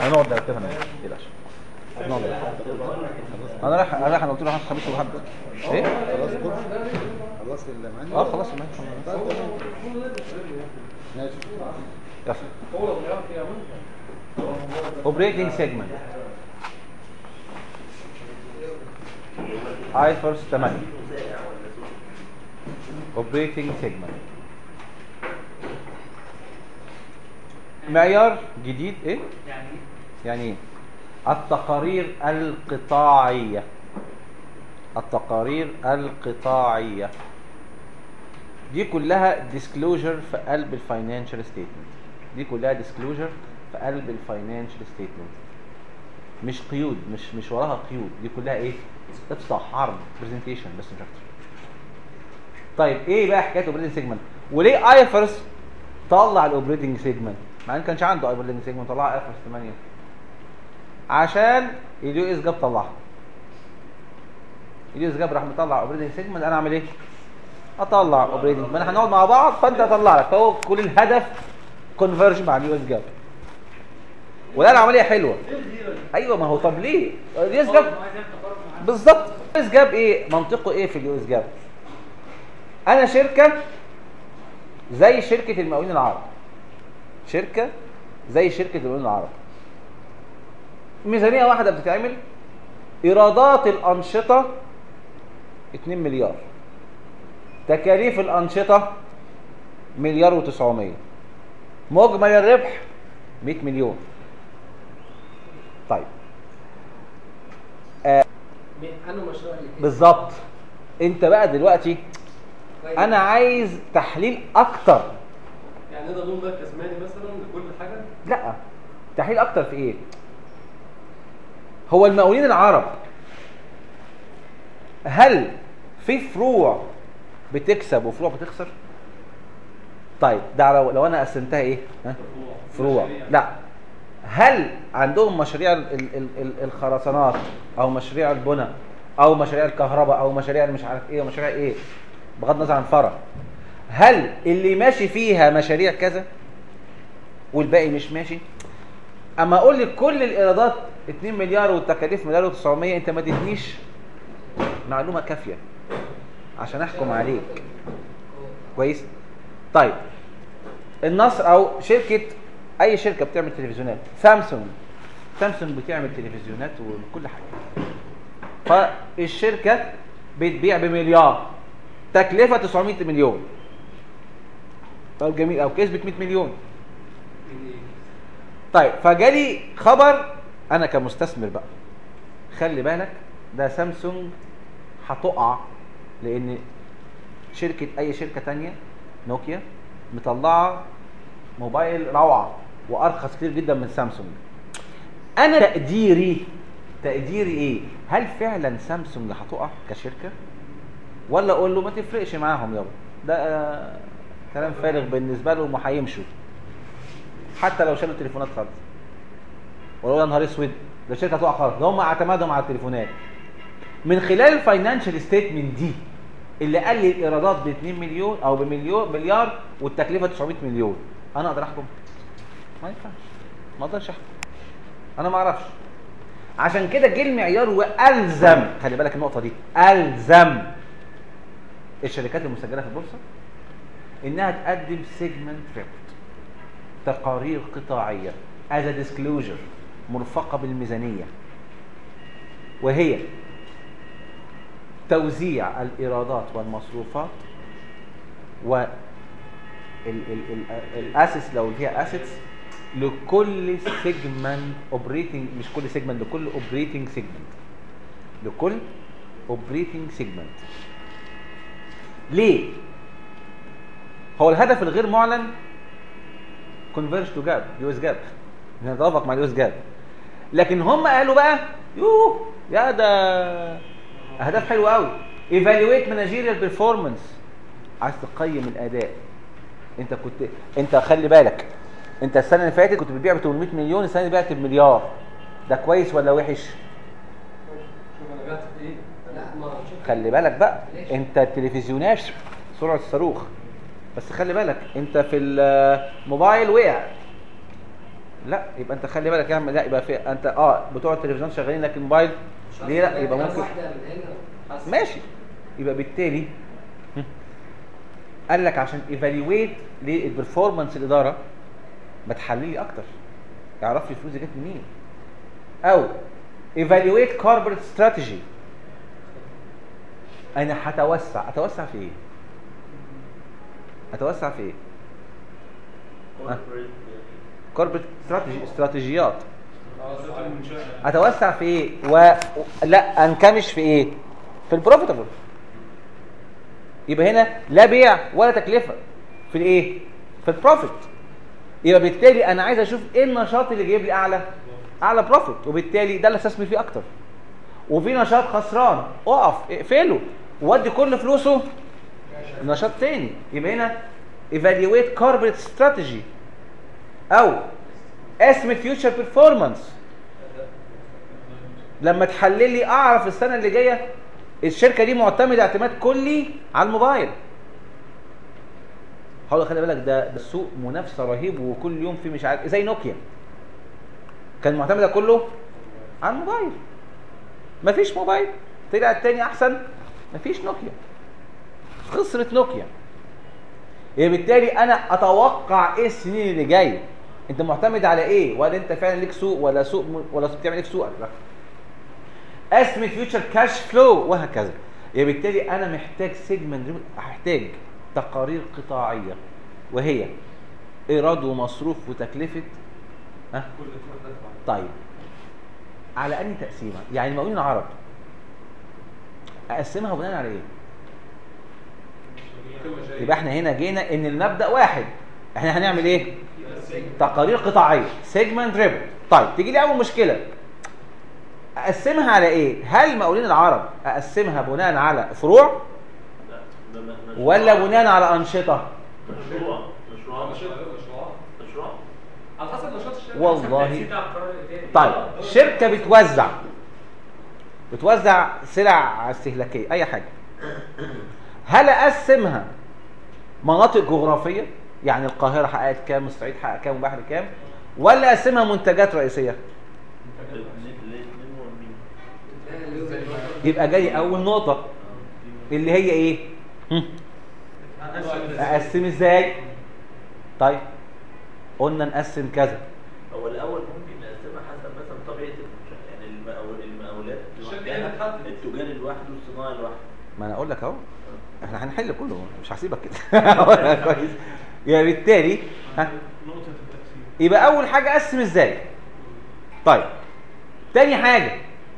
هنقعد نرتبها ما تقلقش هنقعد انا رايح انا رايح انا قلت له هاخد خميس وحد ايه خلاص كده خلصت اللي معانا اه خلاص ماشي طيب تمام ماشي يلا اوبريتنج سيجمنت اي فيرست 8 اوبريتنج سيجمنت معيار جديد ايه يعني ايه التقارير القطاعيه التقارير القطاعيه دي كلها ديسكلوجر في قلب الفاينانشال ستيتمنت دي كلها ديسكلوجر في قلب الفاينانشال ستيتمنت مش قيود مش مش وراها قيود دي كلها ايه افصح عرض برزنتيشن بس مش اكتر طيب ايه بقى حكايه اوبريتنج سيجمنت وليه ايفرس طلع الاوبريتنج سيجمنت مع ان كانش عنده اوبريتنج سيجمنت طلعها ايفرس 8 عشان اليو اس جاب طلعها اليو اس جاب راح مطلع اوبريتنج سيجمنت انا اعمل ايه اطلع اوبريتنج ما احنا هنقعد مع بعض فانت هطلع لك فهو كل الهدف كونفرج مع اليو اس جاب ولا العمليه حلوه ايوه ما هو طب ليه اليو اس جاب بالظبط اليو اس جاب ايه منطقه ايه في اليو اس جاب انا شركه زي شركه المقاولين العرب شركه زي شركه المقاولين العرب ميزانيه واحده بتتعمل ايرادات الانشطه 2 مليار تكاليف الانشطه مليار و900 مجمل الربح 100 مليون طيب انه مشروع اللي بالظبط انت بقى دلوقتي انا عايز تحليل اكتر يعني نقدر نقول مركز مالي مثلا لكل حاجه لا تحليل اكتر في ايه هو المقاولين العرب هل في فروع بتكسب وفروع بتخسر طيب ده لو, لو انا قسمتها ايه ها؟ فروع لا هل عندهم مشاريع ال- ال- ال- ال- الخرسانات او مشاريع البنى او مشاريع الكهرباء او مشاريع مش عارف ايه ومشاريع ايه بغض النظر عن فرع هل اللي ماشي فيها مشاريع كذا والباقي مش ماشي اما اقول لك كل الايرادات 2 مليار والتكاليف مليار و900 انت ما تدينيش معلومه كافيه عشان احكم عليك كويس طيب النصر او شركه اي شركه بتعمل تلفزيونات سامسونج سامسونج بتعمل تلفزيونات وكل حاجه فالشركه بتبيع بمليار تكلفه 900 مليون طيب جميل او كسبت 100 مليون طيب فجالي خبر انا كمستثمر بقى خلي بالك ده سامسونج هتقع لان شركه اي شركه تانية نوكيا مطلعه موبايل روعه وارخص كتير جدا من سامسونج انا تقديري تقديري ايه هل فعلا سامسونج هتقع كشركه ولا اقول له ما تفرقش معاهم يابا ده آه، كلام فارغ بالنسبه لهم وهيمشوا حتى لو شالوا التليفونات خالص ولو يا نهار اسود ده الشركه هتقع خالص ده هم اعتمادهم على التليفونات من خلال الفاينانشال ستيتمنت دي اللي قال لي الايرادات ب 2 مليون او بمليون مليار والتكلفه 900 مليون انا اقدر احكم ما ينفعش ما اقدرش احكم انا ما اعرفش عشان كده جه المعيار والزم خلي بالك النقطه دي الزم الشركات المسجله في البورصه انها تقدم سيجمنت ريبورت تقارير قطاعيه از ديسكلوجر مرفقه بالميزانيه وهي توزيع الايرادات والمصروفات و الاسس لو فيها اسيتس لكل سيجمنت اوبريتنج مش كل سيجمنت لكل اوبريتنج سيجمنت لكل اوبريتنج سيجمنت ليه هو الهدف الغير معلن كونفيرج تو جاب يو اس جاب نتوافق مع اليو اس جاب لكن هم قالوا بقى يوه يا ده اهداف حلوه قوي ايفالويت مانجيريال بيرفورمانس عايز تقيم الاداء انت كنت انت خلي بالك انت السنه اللي فاتت كنت بتبيع ب 800 مليون السنه دي بعت بمليار ده كويس ولا وحش شوف انا بعت في ايه لا ما شوف خلي بالك بقى انت التلفزيونات سرعه الصاروخ بس خلي بالك انت في الموبايل وقع لا يبقى انت خلي بالك يعمل لا يبقى في انت اه بتوع التلفزيون شغالين لكن موبايل ليه لا يبقى ممكن واحده من هنا حسن. ماشي يبقى بالتالي هم، قال لك عشان ايفالويت للبرفورمانس الاداره ما تحلل لي اكتر يعرف لي فلوسي جت منين او ايفالويت كوربريت استراتيجي انا هتوسع اتوسع في ايه اتوسع في ايه كوربريت استراتيجي استراتيجيات اتوسع في ايه و... لا انكمش في ايه في البروفيتابل يبقى هنا لا بيع ولا تكلفه في الايه في البروفيت يبقى بالتالي انا عايز اشوف ايه النشاط اللي جايب لي اعلى اعلى بروفيت وبالتالي ده اللي استثمر فيه اكتر وفي نشاط خسران اقف اقفله وودي كل فلوسه نشاط تاني يبقى هنا evaluate corporate strategy او estimate future performance لما تحلل لي اعرف السنه اللي جايه الشركه دي معتمده اعتماد كلي على الموبايل حاول خلي بالك ده ده السوق منافسه رهيب وكل يوم في مش عارف زي نوكيا كان معتمده كله على الموبايل مفيش موبايل طلع التاني احسن مفيش نوكيا خسرت نوكيا يبقى بالتالي انا اتوقع ايه السنين اللي جايه انت معتمد على ايه ولا انت فعلا ليك سوق ولا سوق م... ولا بتعمل ايه في سوقك لا اسمي فيوتشر كاش فلو وهكذا يبقى بالتالي انا محتاج سيجمنت هحتاج تقارير قطاعيه وهي ايراد ومصروف وتكلفه ها طيب على انهي تقسيمه يعني المقاولين العرب اقسمها بناء على ايه يبقى احنا هنا جينا ان المبدا واحد احنا هنعمل ايه تقارير قطاعيه سيجمنت ريبورت طيب تيجي لي اول مشكله اقسمها على ايه هل مقاولين العرب اقسمها بناء على فروع ولا بناء على انشطه مشروع مشروع مشروع مشروع على حسب نشاط الشركه والله. تأثير على القرار الإداري. طيب شركه بتوزع بتوزع سلع استهلاكيه اي حاجه هل اقسمها مناطق جغرافيه يعني القاهره حققت كام الصعيد حقق كام وبحر كام ولا اقسمها منتجات رئيسيه الاثنين الاثنين مهمين تلاقي اليوم الواحد. يبقى جاي اول نقطه اللي هي ايه هم؟ اقسم ازاي طيب قلنا نقسم كذا هو الاول ممكن نقسمها حسب مثلا طبيعه المنشاه يعني المقاول- المقاولات الشركة هي اللي لوحدها بتحدد. التجاري لوحده والصناعي لوحده ما انا اقول لك اهو احنا هنحل كله مش هسيبك كده كويس يعني بالتالي ها نقطة التقسيم يبقى اول حاجه اقسم ازاي طيب تاني حاجه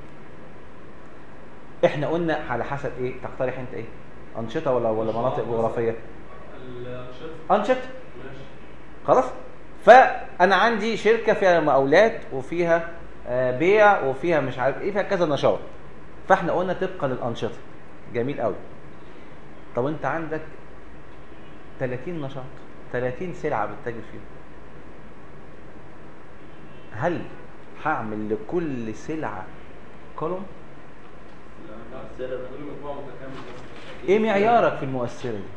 احنا قلنا على حسب ايه تقترح انت ايه انشطه ولا ولا مناطق جغرافيه الانشطه انشطه ماشي خلاص فانا عندي شركه فيها مقاولات وفيها آه، بيع وفيها مش عارف ايه فيها كذا نشاط فاحنا قلنا طبقا للانشطه جميل قوي طب انت عندك 30 نشاط 30 سلعه بتتاجر فيهم هل هعمل لكل سلعه كولوم المؤثره ده كل مجموعه متكامل بس ايه معيارك في المؤثره دي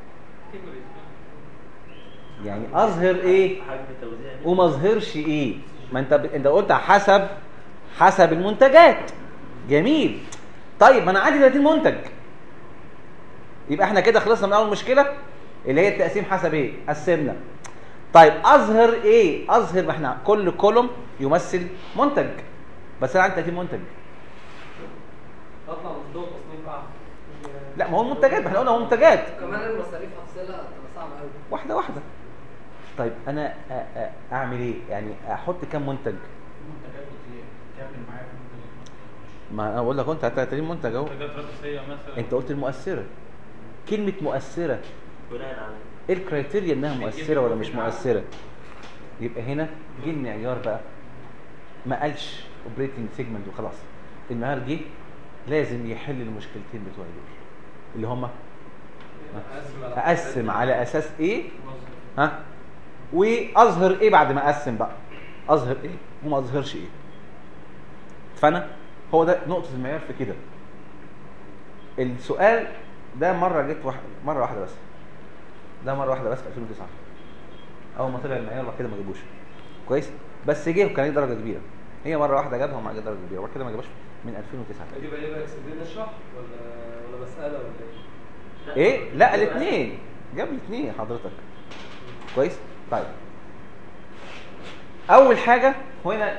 يعني اظهر ايه حجم توزيع وما اظهرش ايه ما انت ب... انت قلت حسب حسب المنتجات جميل طيب ما انا عندي 30 منتج يبقى احنا كده خلصنا من اول مشكله اللي هي التقسيم حسب ايه قسمنا طيب اظهر ايه اظهر ما احنا كل كولوم يمثل منتج بس انا عندي 30 منتج اطلع مصدوق تصنيف اعلى لا ما هو المنتجات ما احنا قلنا هو منتجات كمان المصاريف هفصلها هتبقى صعبه قوي واحده واحده طيب انا أ... أ... اعمل ايه يعني احط كام منتج المنتجات بتكمل معايا في المنتج ما انا بقول لك انت 30 منتج اهو منتجات رئيسية مثلا انت قلت المؤثره كلمه مؤثره بناء على ايه الكرايتيريا انها مؤثره ولا مش مؤثره يبقى هنا جه المعيار بقى ما قالش اوبريتنج سيجمنت وخلاص المعيار جه لازم يحل المشكلتين بتوع دول اللي هما اقسم على اقسم على اساس ايه ها واظهر ايه بعد ما اقسم بقى اظهر ايه وما اظهرش ايه فانا هو ده نقطه المعيار في كده السؤال ده مره جيت واحد مره واحده بس ده مره واحده بس في 2009 اول ما طلع المعيار بعد كده ما جابوش كويس بس جه وكان ليه درجه كبيره هي مره واحده جابها ومع درجه كبيره وبعد كده ما جابهاش من 2009 دي بقى ايه بقى اكسدين الشهر ولا ولا مساله ولا ايه؟ ايه لا الاثنين جاب الاثنين حضرتك كويس طيب اول حاجه هنا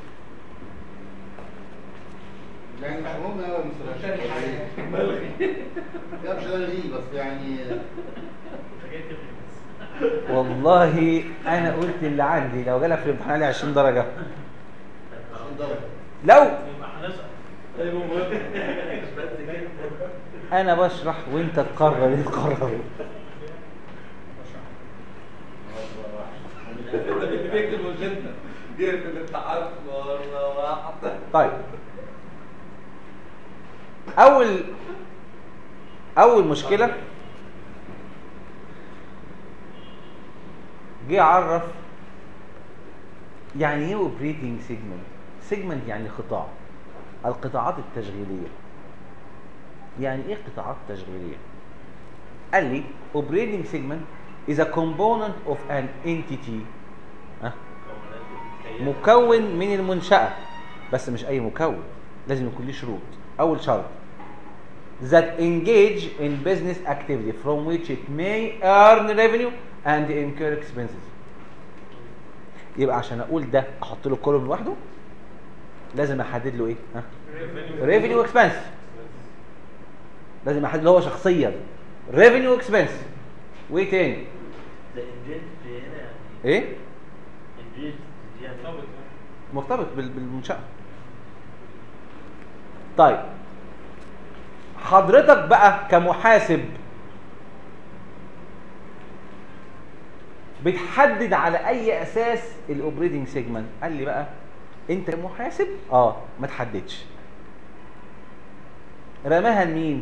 يعني مش مهم قوي تاني حاجة. لا مش هلغيه بس يعني انت جاي تفهم بس والله انا قلت اللي عندي لو جالك في الامتحان عليه 20 درجه 20 درجه لو يبقى هنسأل ايوه مش بس كده انا بشرح وانت تقرر اللي تقرره اللي بيكتب اجنده جه في الامتحان مره واحده طيب اول اول مشكله جه عرف يعني ايه اوبريتنج سيجمنت سيجمنت يعني قطاع القطاعات التشغيليه يعني ايه قطاعات تشغيليه قال لي operating segment is a component of an entity ها مكون من المنشأة بس مش أي مكون لازم يكون ليه شروط أول شرط that engage in business activity from which it may earn revenue and incur expenses يبقى عشان أقول ده أحط له كولوم لوحده لازم أحدد له إيه؟ ها؟ revenue expense لازم أحدد له هو شخصيا revenue expense وإيه تاني؟ ده انجيل هنا يعني إيه؟ انجيل دي يعني مرتبط مرتبط بال- بالمنشأة طيب حضرتك بقى كمحاسب بتحدد على اي اساس الاوبريتنج سيجمنت قال لي بقى انت كمحاسب اه ما تحددش رماها لمين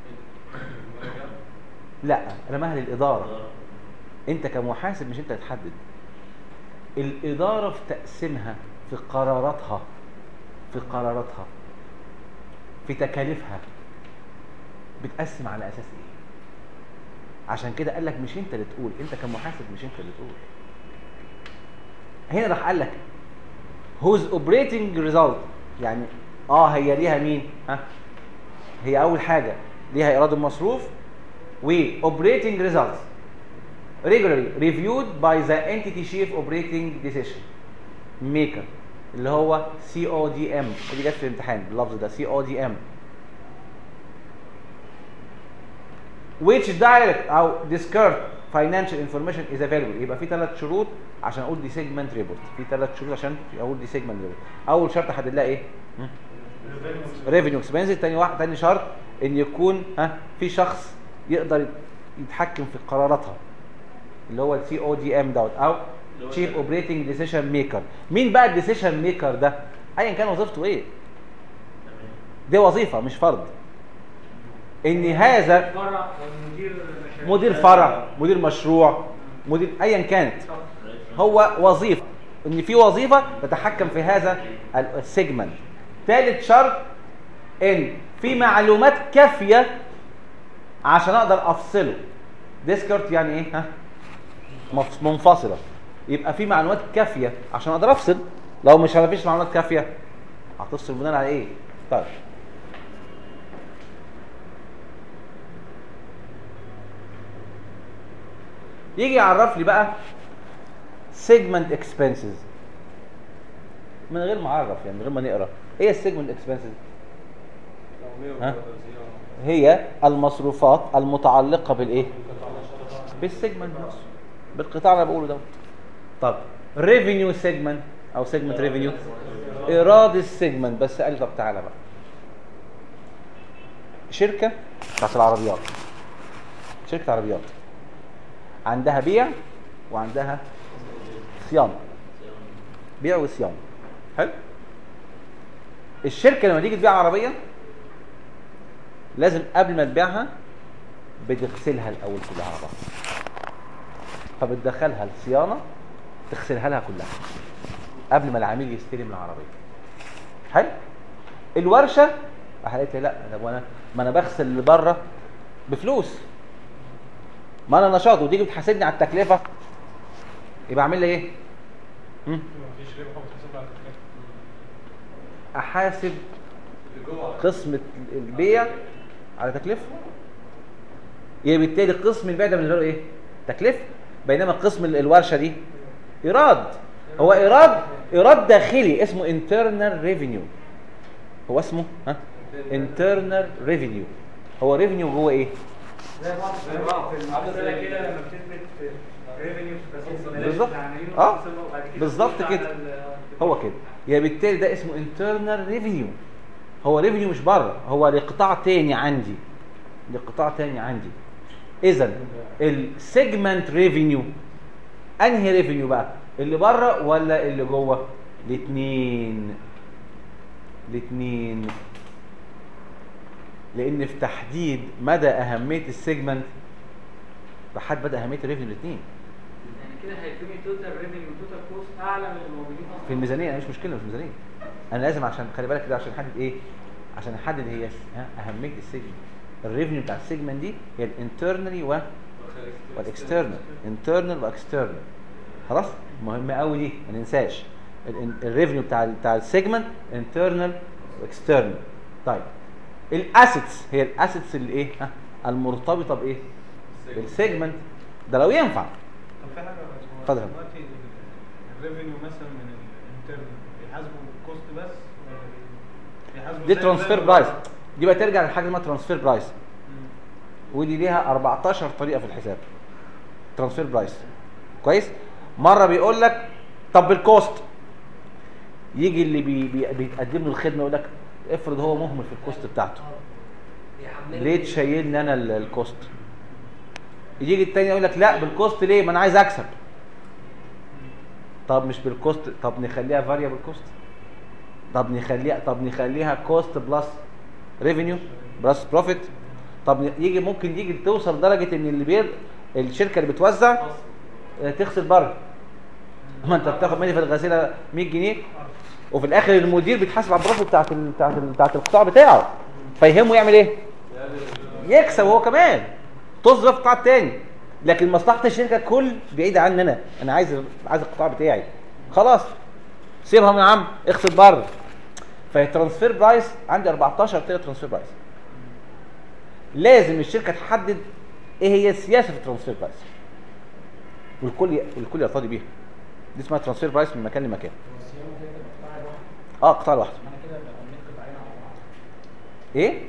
لا رماها للاداره انت كمحاسب مش انت اللي تحدد الاداره في تقسيمها في قراراتها في قراراتها في تكاليفها بتقسم على اساس ايه عشان كده قال لك مش انت اللي تقول انت كمحاسب مش انت اللي تقول هنا راح قال لك whose operating result يعني اه هي ليها مين ها هي اول حاجه ليها ايراد المصروف و operating results regularly reviewed by the entity chief operating decision maker اللي هو CODM ودي جت في الامتحان باللفظ ده CODM which direct او discard financial information is available يبقى في ثلاث شروط عشان اقول دي سيجمنت ريبورت في ثلاث شروط عشان اقول دي سيجمنت ريبورت اول شرط احدد لها ايه ريفينيو اكسبنس تاني واحد تاني شرط ان يكون ها في شخص يقدر يتحكم في قراراتها اللي هو السي او دي ام دوت او اللي هو تشيف ده. اوبريتنج ديسيشن ميكر مين بقى الديسيشن ميكر ده ايا كان وظيفته ايه تمام دي وظيفه مش فرد ان هذا فرع مدير مشاريع. مدير فرع مدير مشروع مدير ايا كانت هو وظيفه ان في وظيفه تتحكم في هذا السيجمنت ثالث شرط ان في معلومات كافيه عشان اقدر افصله ديسكارت يعني ايه ها مف- منفصله يبقى في معلومات كافيه عشان اقدر افصل لو مش مفيش معلومات كافيه هتفصل بناء على ايه طيب يجي يعرف لي بقى سيجمنت اكسبنسز من غير ما اعرف يعني من غير ما نقرا ايه السيجمنت اكسبنسز ها؟ هي المصروفات المتعلقه بالايه بالسيجمنت نفسه بالقطاع اللي انا بقوله دوت طب ريفينيو سيجمنت او سيجمنت ريفينيو ايراد السيجمنت بس قال لي طب تعالى بقى شركه بتاعت العربيات شركه عربيات عندها بيع وعندها صيانه بيع وصيانه حلو الشركه لما تيجي تبيع عربيه لازم قبل ما تبيعها بتغسلها الاول كلها على بعض فبتدخلها الصيانه تغسلها لها كلها قبل ما العميل يستلم العربيه حلو الورشه راح قالت لي لا طب وانا ما انا بغسل اللي بره بفلوس ما انا نشاط وتيجي بتحاسبني على التكلفه يبقى اعمل لي ايه هم؟ مفيش ربح وبتحسب على التكلفة احاسب اللي جوه قسم البيع على تكلفه يبقى بالتالي قسم البيع ده بالنسبه له ايه تكلفه بينما قسم ال- الورشه دي ايراد هو ايراد ايراد داخلي اسمه internal revenue هو اسمه ها internal revenue هو ريفينيو جوه ايه زي بعض زي بعض في المسألة كده لما بتثبت ريفينيو في تسويق الملاك بالظبط. العاملين آه. وتحسبها وبعد كده بالظبط تخش على كده. ال- هو كده يبقى بالتالي ده اسمه internal revenue هو ريفينيو مش بره هو لقطاع تاني عندي لقطاع تاني عندي اذا السيجمنت ريفينيو انهي ريفينيو بقى اللي بره ولا اللي جوه الاثنين الاثنين لان في تحديد مدى اهميه السيجمنت بحد مدى اهميه الريفينيو الاثنين يعني كده هيكون توتال ريفينيو وتوتال كوست اعلى من الموجودين اصلا في الميزانيه أنا مش مشكله في الميزانيه انا لازم عشان خلي بالك كده عشان احدد ايه عشان احدد هي ها اهميه السيجمنت الريفينيو بتاع السيجمنت دي هي الانترنالي و والاكسترنال انترنال واكسترنال خلاص مهمه قوي دي ما ننساش الريفينيو بتاع ال- بتاع السيجمنت انترنال واكسترنال طيب الاسيتس هي الاسيتس اللي ايه ها المرتبطه بايه بالسيجمنت ده لو ينفع طب في حاجه هو اتفضل. دلوقتي الريفينيو مثلا من الانترنال بيحاسبوا الكوست بس ولا بي- بيحاسبوا دي زي- ترانسفير زي برايس بره؟ دي بقى ترجع لحاجه اسمها ترانسفير برايس مم. ودي ليها 14 طريقه في الحساب ترانسفير برايس كويس مره بيقول لك طب بالكوست يجي اللي بي بي بيتقدم له الخدمه يقول لك افرض هو مهمل في الكوست بتاعته بيحملوا ليه تشيلني انا ال- الكوست يجي التاني يقول لك لا بالكوست ليه ما انا عايز اكسب طب مش بالكوست طب نخليها فاريبل كوست طب نخليها طب نخليها كوست بلس ريفينيو بلس بروفيت طب ن- يجي ممكن يجي توصل لدرجه ان اللي بير الشركه اللي بتوزع آه، تغسل بره ما انت بتاخد مني في الغسيله 100 جنيه وفي الاخر المدير بيتحاسب على البروفيت بتاعت ال- بتاعت ال- بتاعت القطاع بتاعه فيهمه يعمل ايه؟ يكسب هو كمان تصرف القطاع التاني لكن مصلحه الشركه كل بعيده عني انا انا عايز عايز القطاع بتاعي خلاص سيبها من عم اغسل بره فالترانسفير برايس عندي 14 طريقه ترانسفير برايس لازم الشركه تحدد ايه هي سياسه الترانسفير برايس والكل الكل يرتضي بيها دي اسمها ترانسفير برايس من مكان لمكان اه قطاع لوحده ايه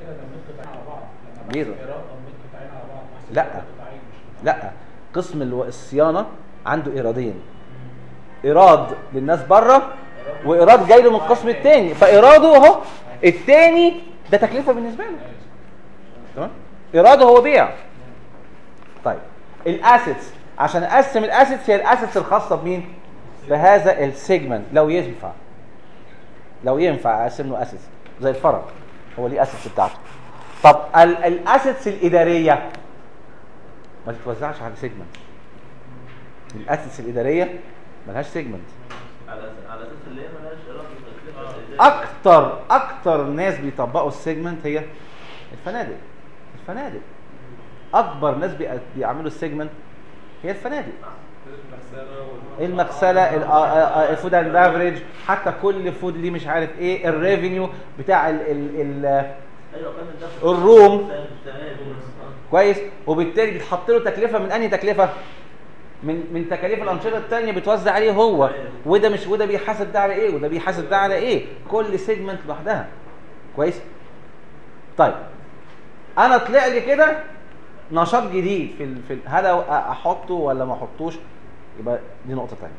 ليه لا لا قسم الو- الصيانه عنده ايرادين ايراد للناس بره وايراد جاي له من القسم الثاني فايراده اهو الثاني ده تكلفه بالنسبه له تمام ايراده هو بيع طيب الاسيتس عشان اقسم الاسيتس هي الاسيتس الخاصه بمين بهذا السيجمنت لو ينفع لو ينفع اقسم له اسيتس زي الفرع هو ليه اسيتس بتاعته طب ال- الاسيتس الاداريه ما تتوزعش على سيجمنت الاسيتس الاداريه ملهاش سيجمنت على أس- على اساس اللي هي مالهاش ايراد اكتر اكتر ناس بيطبقوا السيجمنت هي الفنادق الفنادق اكبر ناس بيع- بيعملوا السيجمنت هي الفنادق المغسله ال- آه، آه، آه، الفود اند بافريج حتى كل فود ليه مش عارف ايه الريفينيو بتاع ال ال ال ايوه كان الدخل الروم. تمام كويس وبالتالي بيتحط له تكلفه من انهي تكلفه من من تكاليف الانشطه الثانيه بتوزع عليه هو وده مش وده بيحاسب ده على ايه وده بيحاسب ده على ايه كل سيجمنت لوحدها كويس طيب انا طلع لي كده نشاط جديد في ال... في ال... هل أ- احطه ولا ما احطوش يبقى دي نقطه ثانيه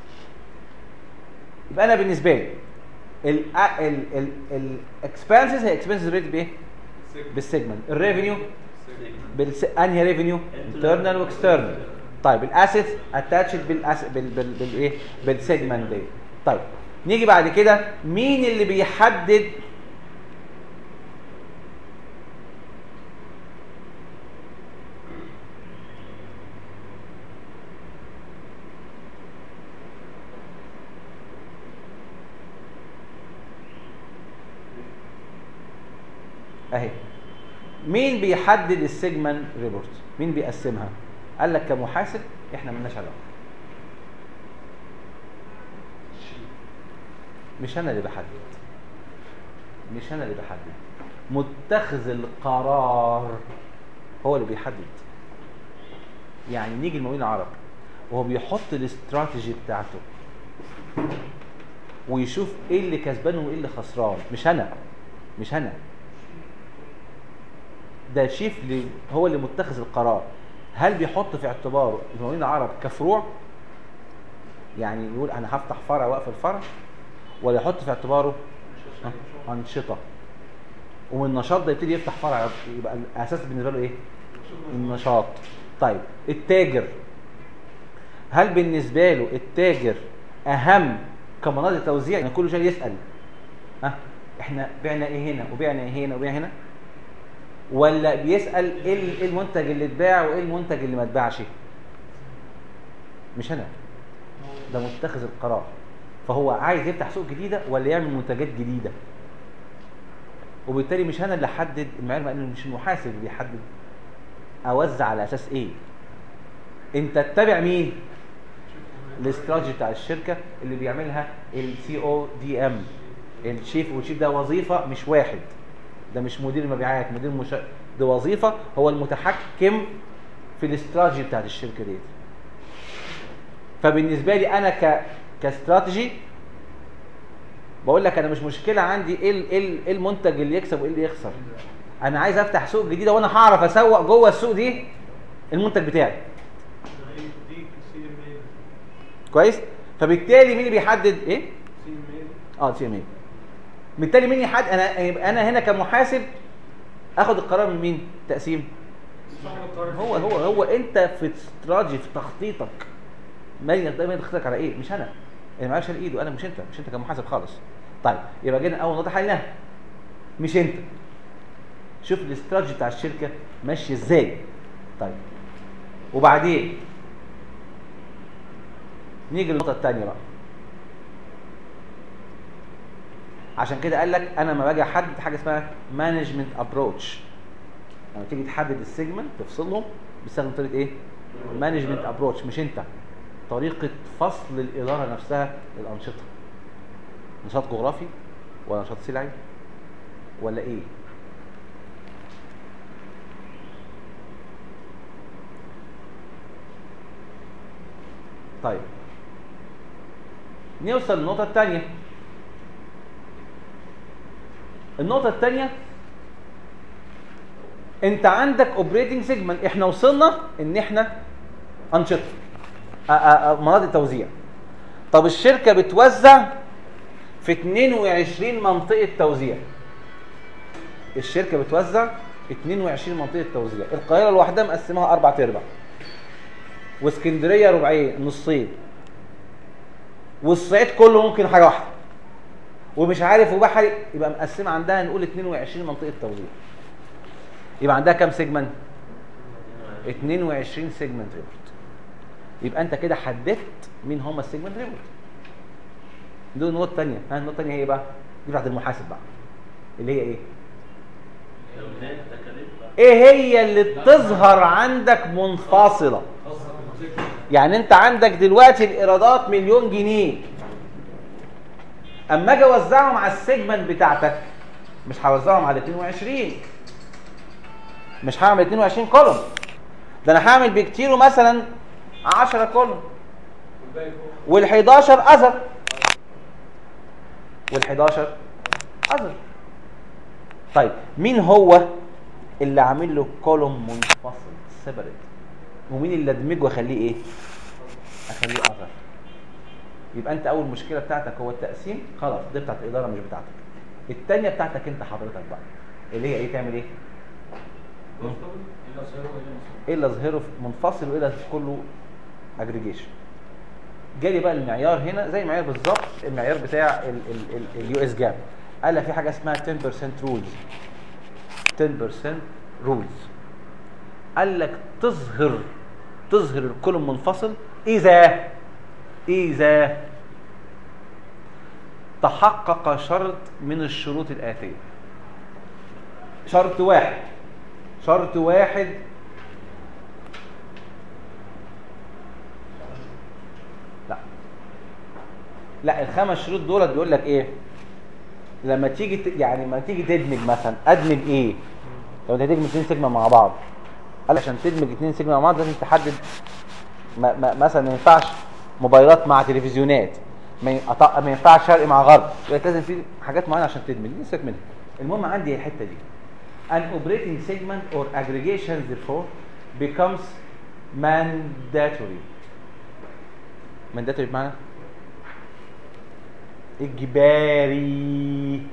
يبقى انا بالنسبه لي ال ال ال الاكسبنسز هي اكسبنسز ريت بايه بالسيجمنت الريفينيو بالس... انهي ريفينيو انترنال واكسترنال طيب الاسيتس اتاتشد بالأس... بال... بال... بالايه بالسيجمنت دي طيب نيجي بعد كده مين اللي بيحدد اهي مين بيحدد السيجمنت ريبورت مين بيقسمها قال لك كمحاسب احنا مالناش علاقه مش انا اللي بحدد مش انا اللي بحدد متخذ القرار هو اللي بيحدد يعني نيجي المقاولين العرب وهو بيحط الاستراتيجي بتاعته ويشوف ايه اللي كسبان وايه اللي خسران مش انا مش انا ده شيف لي هو اللي متخذ القرار هل بيحط في اعتباره المقاولين العرب كفروع يعني يقول انا هفتح فرع واقفل فرع ولا يحط في اعتباره آه، انشطه ومن النشاط ده يبتدي يفتح فرع يبقى الاساس بالنسبه له ايه النشاط طيب التاجر هل بالنسبه له التاجر اهم كمناطق توزيع يعني كل شويه يسال ها احنا بعنا ايه هنا وبعنا ايه هنا وبعنا هنا ولا بيسال ايه ال- إيه المنتج اللي اتباع وايه المنتج اللي ما اتباعش مش انا ده متخذ القرار فهو عايز يفتح سوق جديده ولا يعمل منتجات جديده وبالتالي مش انا اللي احدد المعيار لانه مش المحاسب اللي بيحدد اوزع على اساس ايه انت تتبع مين الاستراتيجي بتاع الشركه اللي بيعملها السي او دي ام الشيف والشيف ده وظيفه مش واحد ده مش مدير مبيعات مدير مش ده وظيفه هو المتحكم في الاستراتيجي بتاعت الشركه ديت فبالنسبه لي انا ك كاستراتيجي بقول لك انا مش مشكله عندي ايه ال- ايه ال- إيه المنتج اللي يكسب وايه اللي يخسر انا عايز افتح سوق جديده وانا هعرف اسوق جوه السوق دي المنتج بتاعي يديك سي ام اي كويس فبالتالي مين اللي بيحدد ايه سي ام اي اه سي ام اي بالتالي مين يحدد انا يبقى انا هنا كمحاسب اخد القرار من مين تقسيم صاحب القرار هو هو هو انت في استراتيجي في تخطيطك مالي دايما تخطيطك على ايه مش انا اللي معايا شال ايده انا مش انت مش انت كمحاسب خالص طيب يبقى جينا اول نقطه حلناها مش انت شوف الاستراتيجي بتاع الشركه ماشي ازاي طيب وبعدين نيجي للنقطه الثانيه بقى عشان كده قال لك انا لما باجي احدد حاجه اسمها مانجمنت ابروتش لما تيجي تحدد السيجمنت تفصلهم بتستخدم طريقه ايه مانجمنت ابروتش مش انت طريقه فصل الاداره نفسها للانشطه نشاط جغرافي ولا نشاط سلعي ولا ايه طيب نوصل للنقطه الثانيه النقطه الثانيه انت عندك اوبريتنج سيجمنت احنا وصلنا ان احنا انشطه آ- آ- آ- مناطق توزيع طب الشركه بتوزع في 22 منطقه توزيع الشركه بتوزع 22 منطقه توزيع القاهره لوحدها مقسمها اربع ارباع واسكندريه ربعين نصين والصعيد كله ممكن حاجه واحده ومش عارف وبحري يبقى مقسمه عندها نقول 22 منطقه توزيع يبقى عندها كام سيجمنت 22 سيجمنت ريبورت يبقى انت كده حددت مين هم السيجمنت ريبورت دول النقطه الثانيه ها النقطه الثانيه هي ايه بقى دي بتاعت المحاسب بقى اللي هي ايه توزيع التكاليف بقى. ايه هي اللي تظهر عندك منفصله يعني انت عندك دلوقتي الايرادات مليون جنيه اما اجي اوزعهم على السيجمنت بتاعتك مش هوزعهم على 22 مش هعمل 22 كولوم ده انا هعمل بكتيره مثلا 10 كولوم والباقي فوق وال11 اذر وال11 اذر طيب مين هو اللي عامل له كولوم منفصل سيبريت ومين اللي ادمجه واخليه ايه اخليه اذر يبقى انت اول مشكله بتاعتك هو التقسيم خلاص دي بتاعت الاداره مش بتاعتك الثانيه بتاعتك انت حضرتك بقى اللي هي ايه تعمل ايه ايه اللي اظهره في منفصل وايه اللي كله اجريجيشن جالي بقى المعيار هنا زي المعيار بالظبط المعيار بتاع اليو اس جاب قال لك في حاجه اسمها 10% رولز 10% رولز قال لك تظهر تظهر الكولوم منفصل اذا اذا تحقق شرط من الشروط الاتيه شرط واحد شرط واحد لا لا الخمس شروط دولت بيقول لك ايه لما تيجي ت... يعني لما تيجي تدمج مثلا ادمج ايه لو انت هتدمج اتنين سيجما مع بعض قال عشان تدمج اتنين سيجما مع بعض لازم تحدد ما ما مثلا ما ينفعش موبايلات مع تلفزيونات ما ي- أط- ما ينفعش شرق مع غرب يبقى أنت لازم في حاجات معينه عشان تدمج دي سيبك منها المهم عندي الحته دي an operating segment or aggregation therefore becomes mandatory mandatory بمعنى اجباري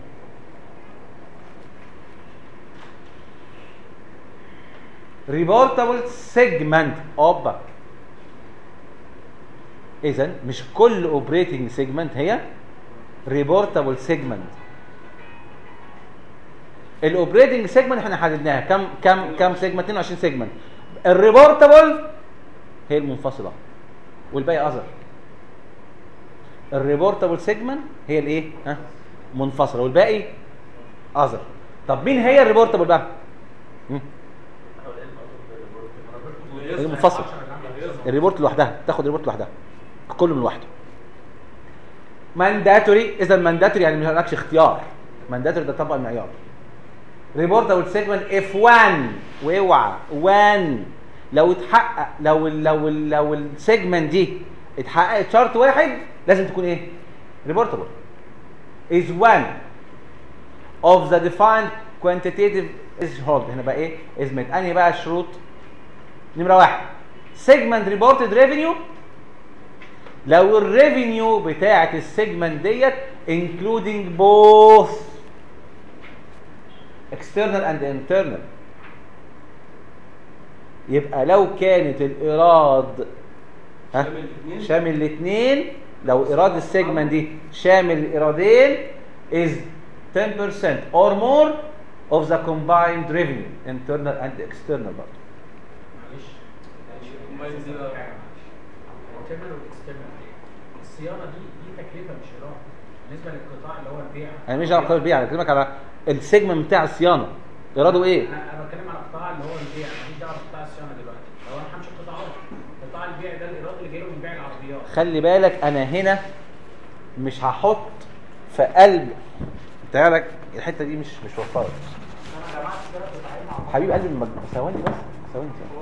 reportable segment اوبا اذا مش كل اوبريتنج سيجمنت هي ريبورتابل سيجمنت الاوبريتنج سيجمنت احنا حددناها كم كم كم سيجمنت 22 سيجمنت الريبورتابل هي المنفصله والباقي اذر الريبورتابل سيجمنت هي الايه ها منفصله والباقي اذر طب مين هي الريبورتابل بقى مم. هي منفصل الريبورت لوحدها تاخد ريبورت لوحدها كله من لوحده مانداتوري اذا مانداتوري يعني ما لكش اختيار مانداتوري ده طبق المعيار ريبورتابل سيجمنت اف 1 واوعى 1 لو اتحقق لو ال لو ال لو السيجمنت دي اتحققت شرط واحد لازم تكون ايه ريبورتابل is one of the defined quantitative threshold هنا بقى ايه ازمه انهي بقى الشروط نمره واحد سيجمنت ريبورتد ريفينيو لو الريفينيو بتاعه السيجمنت ديت including both external and internal يبقى لو كانت الايراد ها شامل الاتنين؟ شامل الاثنين لو ايراد السيجمنت دي شامل الايرادين is 10% or more of the combined revenue internal and external برضه معلش أمال دي بقى؟ الانترنال والاكسترنال الصيانه دي دي تكلفه مش ايراد بالنسبه للقطاع اللي هو البيع انا مش دعوه بالبيع انا بكلمك على السيجمنت بتاع الصيانه ايراده ايه انا انا بتكلم على القطاع اللي هو البيع ماليش دعوه بقطاع الصيانه دلوقتي لو انا همشي قطاعات قطاع البيع ده الايراد اللي جاي له من بيع العربيات خلي بالك انا هنا مش هحط في قلب انت لك الحته دي مش مش وفرت انا جمعت ثلاث قطاعين مع بعض حبيب قلبي المج... ثواني بس ثواني ثواني.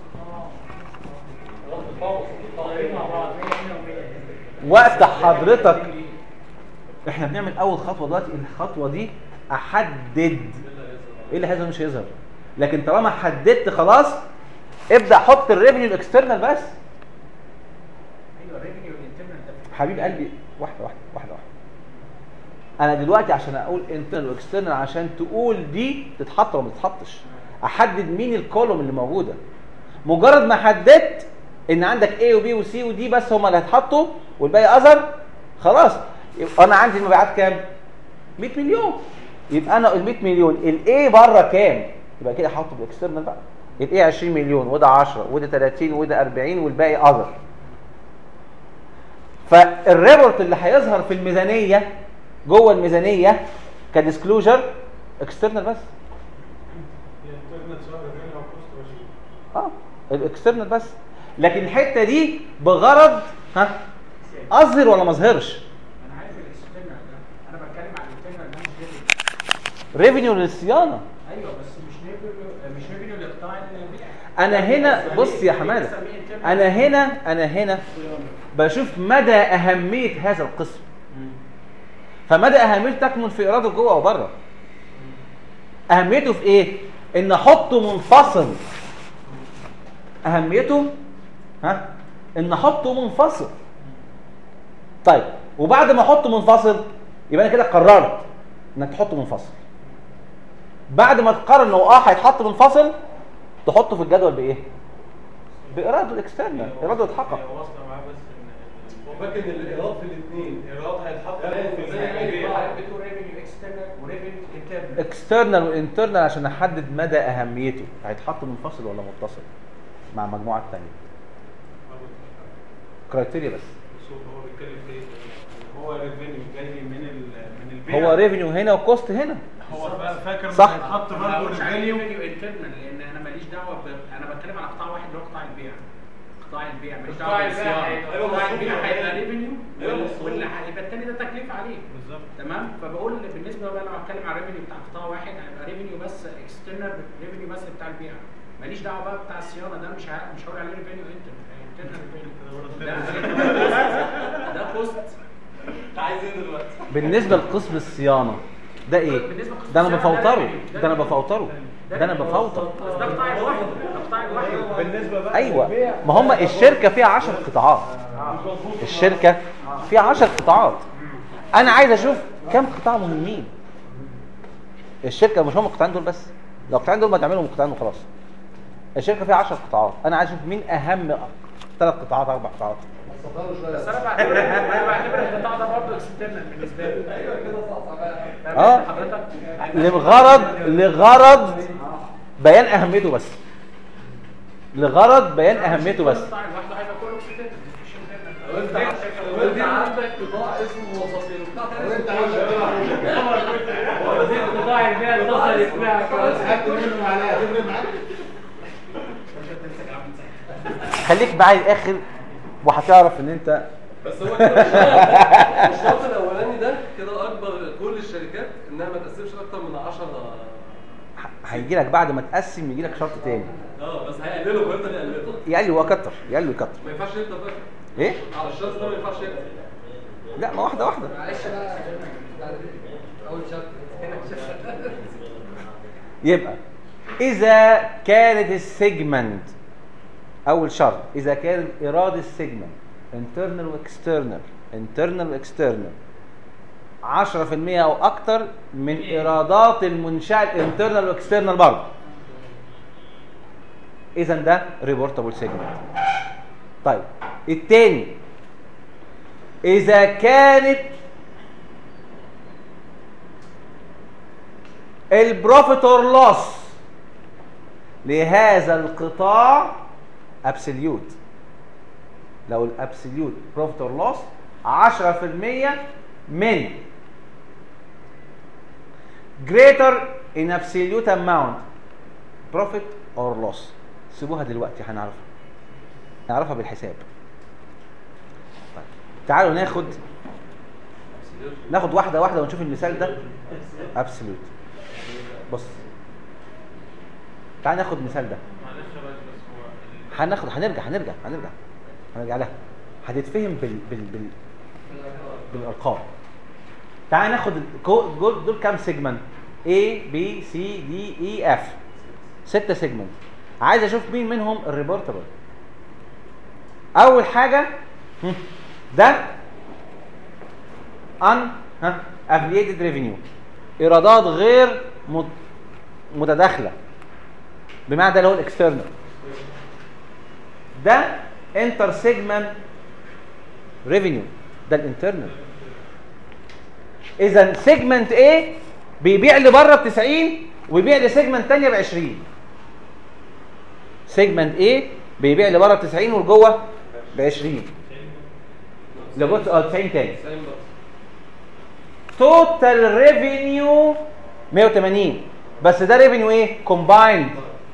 قطاعين مع بعض 100 هنا و100 هنا وقت حضرتك احنا بنعمل اول خطوه دلوقتي الخطوه دي احدد ايه اللي هيظهر مش هيظهر لكن طالما حددت خلاص ابدا حط الريفينيو الاكسترنال بس ايوه الريفينيو والانترنال ده حبيب قلبي واحده واحده واحده واحده انا دلوقتي عشان اقول انترنال واكسترنال عشان تقول دي تتحط ولا ما تتحطش احدد مين الكولوم اللي موجوده مجرد ما حددت ان عندك A وB وC ودي بس هما اللي هيتحطوا والباقي اذر خلاص يبقى انا عندي المبيعات كام 100 مليون يبقى انا ال 100 مليون الاي بره كام يبقى كده احطه بالاكسترنال بقى الاي 20 مليون وده 10 وده 30 وده 40 والباقي اذر فالريبورت اللي هيظهر في الميزانيه جوه الميزانيه كديسكلوجر اكسترنال بس الانترنت سواء ريفينيو او كوست رشيد اه الاكسترنال بس لكن الحته دي بغرض ها اظهر ولا ما اظهرش انا عارف الاكسترنال ده انا بتكلم على الانترنال ده مش ريفينيو ريفينيو للصيانه ايوه بس مش ريفينيو مش ريفينيو لقطاع البيع انا هنا بص يا حماده انا هنا انا هنا بشوف مدى اهميه هذا القسم فمدى اهميته تكمن في اراده جوه او بره اهميته في ايه ان احطه منفصل اهميته ها ان احطه منفصل طيب وبعد ما احطه منفصل يبقى انا كده قررت انك تحطه منفصل بعد ما تقرر انه اه هيتحط منفصل تحطه في الجدول بايه باراده الاكسترنال اراده يتحقق هي واصله معاه بس ان وفاكر ان الايراد في الاثنين ايراد هيتحط عليه في زي ما الميزانيه حضرتك بتقول ريفينيو اكسترنال وريفينيو انترنال اكسترنال وانترنال عشان احدد مدى اهميته هيتحط منفصل ولا متصل مع مجموعه ثانيه كرايتيريا بس بس هو هو بيتكلم في ايه؟ إن هو ريفينيو جاي من ال من البيع هو ريفينيو هنا وكوست هنا هو فا- فاكر صح. مش هيتحط ما برضه بقولش عليه ريفينيو ريفينيو انترنال لان انا ماليش دعوه ب... انا بتكلم على قطاع واحد اللي هو قطاع البيع قطاع البيع ماليش قطاع دعوه البيع بالصيانه هيبقى- قطاع البيع أيوة، هيبقى ريفينيو أيوة، مظبوط. واللي هيبقى بالظبط تمام فبقول بالنسبه بقى لو هتكلم على الريفينيو بتاع قطاع واحد هيبقى ريفينيو بس اكسترنال ريفينيو بس بتاع البيع ماليش دعوه بقى بتاع الصيانه ده مش ه- مش هقول عليه ريفينيو انترنال ريفينيو ده ده كوست انت عايز ايه دلوقتي؟ بالنسبه لقسم الصيانه ده ايه بالنسبة لقسم ده انا الصيانة ده بفوتره revenue. ده انا بفوتره ده انا بفوتر بس ده قطاع لوحده ده قطاع لوحده بالنسبه بقى ايوه للبيع، ما هم الشركه فيها 10 قطاعات الشركه فيها 10 قطاعات انا عايز اشوف كم قطاع مهمين الشركه مش هم القطاعين دول بس لو القطاعين دول ما تعملهم قطاعين وخلاص الشركه فيها 10 قطاعات انا عايز اشوف مين اهم ثلاث قطاعات اربع قطاعات صغروا شويه بس انا بعتبر انا بعتبر القطاع ده برضه اكسترنال بالنسبه لي ايوه كده صح صح اه حضرتك لغرض لغرض بيان اهميته بس لغرض بيان اهميته بس القطاع لوحده هيبقى كله اكسترنال مش internal. لو انت لو انت عندك قطاع اسمه وسطين وقطاع تاني وانت اسمه عاوز تلعب قطاع البيع اتصل يسمعك خدت منه معلقه تفرق معاك خليك معايا الاخر وهتعرف ان انت بس هو كده الشرط- الشرط الاولاني ده كده اكبر كل الشركات انها ما تقسمش اكتر من 10 هيجي لك بعد ما تقسم يجي لك شرط تاني اه بس هيقللوا ويفضل يقللوا يقل ويكتر يقل ويكتر ما ينفعش يكتر بقى ايه على الشرط ده ما ينفعش يكتر لا ما واحده واحده معلش بقى اول شرط يبقى اذا كانت السيجمنت اول شرط اذا كان ايراد السيجمنت internal واكسترنال internal واكسترنال 10% او اكتر من ايرادات المنشاه الانترنال واكسترنال برضه اذا ده ريبورتابل سيجمنت طيب التاني اذا كانت البروفيت اور لوس لهذا القطاع ابسوليوت لو الابسوليوت بروفيت اور لوس 10% من greater in absolute amount profit or loss سيبوها دلوقتي هنعرفها نعرفها بالحساب طيب. تعالوا ناخد ناخد واحده واحده ونشوف المثال ده ابسوليوت بص تعال ناخد المثال ده معلش يا باشا بس هو ال- هناخد هنرجع هنرجع هنرجع هنرجع لها هتتفهم بال بال بال بالارقام تعال ناخد ال- كو- دول دول كام سيجمنت A B C D E F ستة سيجمنت عايز اشوف مين منهم الريبورتبل اول حاجه هم، ده ان ها افليتد ريفينيو ايرادات غير مت- متداخله بمعنى ده اللي هو الاكسترنال ده انتر سيجمنت ريفينيو ده الانترنال اذا سيجمنت A بيبيع لبره ب 90 ويبيع لسيجمنت ثانيه ب 20 سيجمنت A بيبيع لبره ب 90 ولجوه ب 20 لجوه اه 90 تاني سايم بس توتال ريفينيو 180 بس ده ريفينيو ايه كومبايند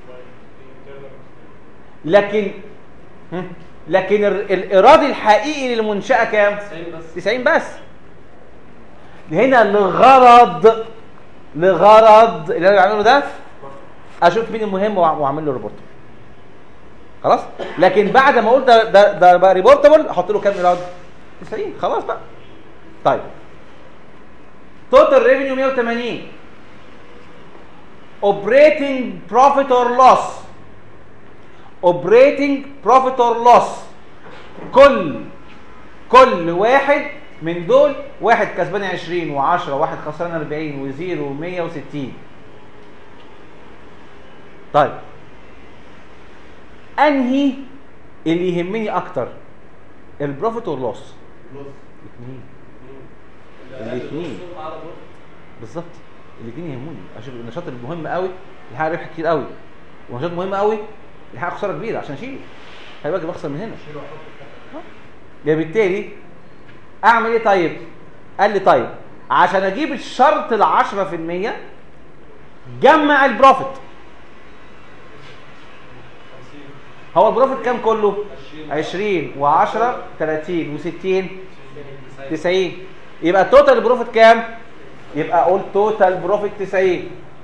لكن هم؟ لكن ال- الايراد الحقيقي للمنشاه كام سايم بس 90 بس هنا لغرض لغرض اللي انا بعمله ده اشوف مين المهم وأع- واعمل له ريبورت خلاص لكن بعد ما اقول ده ده, ده بقى ريبورتبل احط له كام ايراد 90 خلاص بقى طيب توتال ريفينيو 180 اوبريتنج بروفيت اور لوس اوبريتنج بروفيت اور لوس كل كل واحد من دول واحد كسبان 20 و10 واحد خسران 40 وزيرو و160 طيب انهي اللي يهمني اكتر البروفيت واللوس الاثنين الاثنين بالظبط الاثنين يهموني اشوف النشاط المهم قوي اللي هيحقق ربح كتير قوي ونشاط مهم قوي اللي هيحقق خساره كبيره عشان اشيله خلي بالك بخسر من هنا يبقى بالتالي اعمل ايه طيب قال لي طيب عشان اجيب الشرط ال 10% جمع البروفيت هو البروفيت كام كله 20 و10 30 و60 90 يبقى التوتال بروفيت كام يبقى اقول توتال بروفيت 90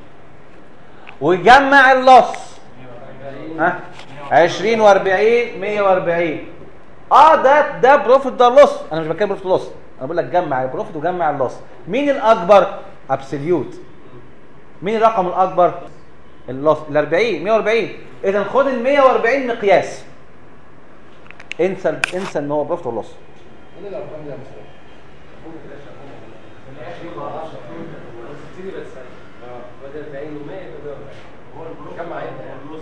وجمع اللص ها 20 و40 140 اه ده ده بروفيت ده اللص انا مش بتكلم بروفيت لص انا بقول لك جمع البروفيت وجمع اللص مين الاكبر ابسوليوت مين الرقم الاكبر اللص ال 40 140 اذا خد ال 140 مقياس انسى انسى ان هو بروفيت واللص ايه الارقام دي يا مستر؟ بدل 40 و100 يبقى 140 كم معايا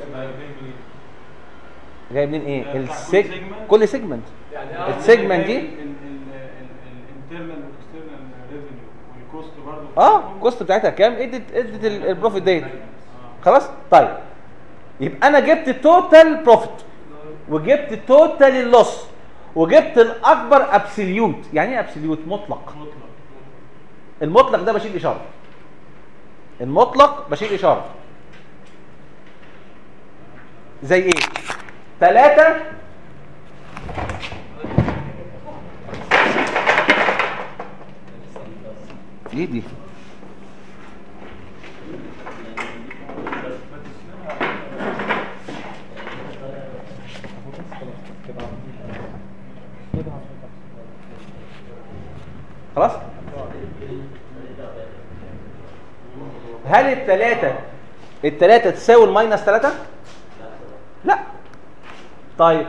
جاي منين ايه بتاع كل السيج segment؟ كل سيجمنت يعني اه السيجمنت دي الانترنال والاكسترنال ريفينيو والكوست برضه اه الكوست بتاعتها كام ادت ادت ال- البروفيت ديت خلاص طيب يبقى انا جبت التوتال بروفيت وجبت التوتال اللوس وجبت الاكبر ابسوليوت يعني ايه ابسوليوت مطلق مطلق المطلق ده بشيل اشاره المطلق بشيل اشاره زي ايه ثلاثة ايه دي خلاص هل الثلاثة الثلاثة تساوي الماينس ثلاثة؟ لا طيب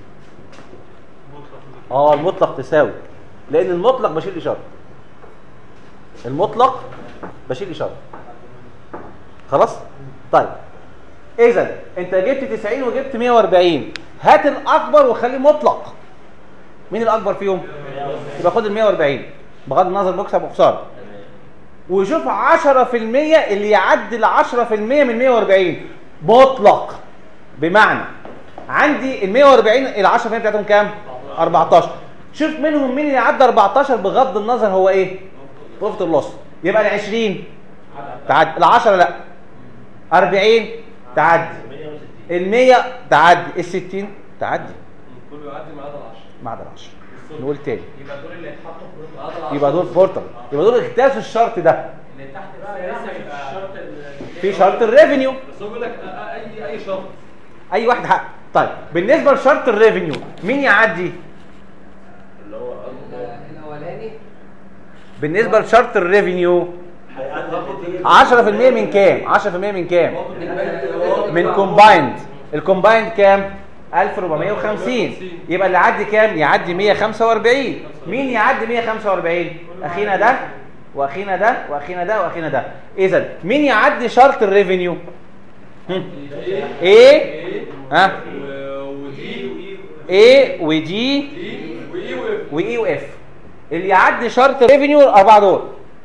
اه المطلق تساوي لان المطلق بشيل اشاره المطلق بشيل اشاره خلاص طيب اذا انت جبت 90 وجبت 140 هات الاكبر وخليه مطلق مين الاكبر فيهم يبقى خد ال 140 بغض النظر مكسب وخساره وشوف 10% اللي يعدي ال 10% من 140 مطلق بمعنى عندي ال 140 ال 10% بتاعتهم كام 14 شوف منهم مين اللي يعدي 14 بغض النظر هو ايه بروفيت اللوس يبقى ال 20 تعدي ال 10 لا 40 تعدي 160 ال 100 تعدي ال 60 تعدي كله يعدي ما عدا ال 10 ما عدا ال 10 نقول تاني يبقى دول اللي اتحطوا في ما عدا ال 10 يبقى دول بورتال يبقى دول اختلافوا الشرط ده اللي تحت بقى لسه في الشرط ال- في شرط الريفينيو بس هو بيقول لك آه، آه، اي اي شرط اي واحد حق طيب بالنسبه لشرط الريفينيو مين يعدي اللي هو الاولاني بالنسبه لشرط الريفينيو هيعدي 10% من كام 10% من كام من كومبايند الكومبايند كام 1450 يبقى اللي يعدي كام يعدي 145 مين يعدي 145 اخينا ده واخينا ده واخينا ده واخينا ده اذا مين يعدي شرط الريفينيو هم؟ ايه ها ودي ايه ودي دي واي واف واي واف اللي يعدي شرط الريفينيو الاربعه دول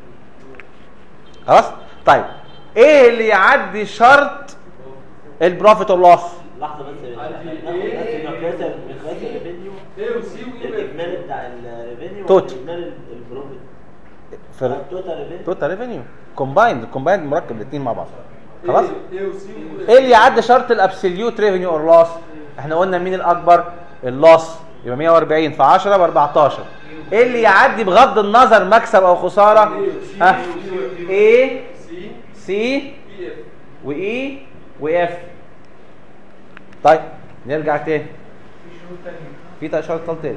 خلاص طيب ايه اللي يعدي شرط البروفيت واللوس لحظه بس عندي ناخد إيه؟ بس مقياس مقياس الريفينيو اي وسي واي واف الاجمالي بتاع الريفينيو توت. والاجمالي البروفيت في التوتال ريفينيو توتال ريفينيو كومبايند كومبايند مركب الاثنين مع بعض خلاص اي وسي واي ايه اللي يعدي شرط الابسوليوت ريفينيو اور لوس احنا قلنا مين الاكبر اللوس يبقى 140 في 10 ب 14 ايه اللي يعدي بغض النظر مكسب او خساره ها ايه سي سي بي اف واي واف طيب نرجع تاني في تا- شرط تالت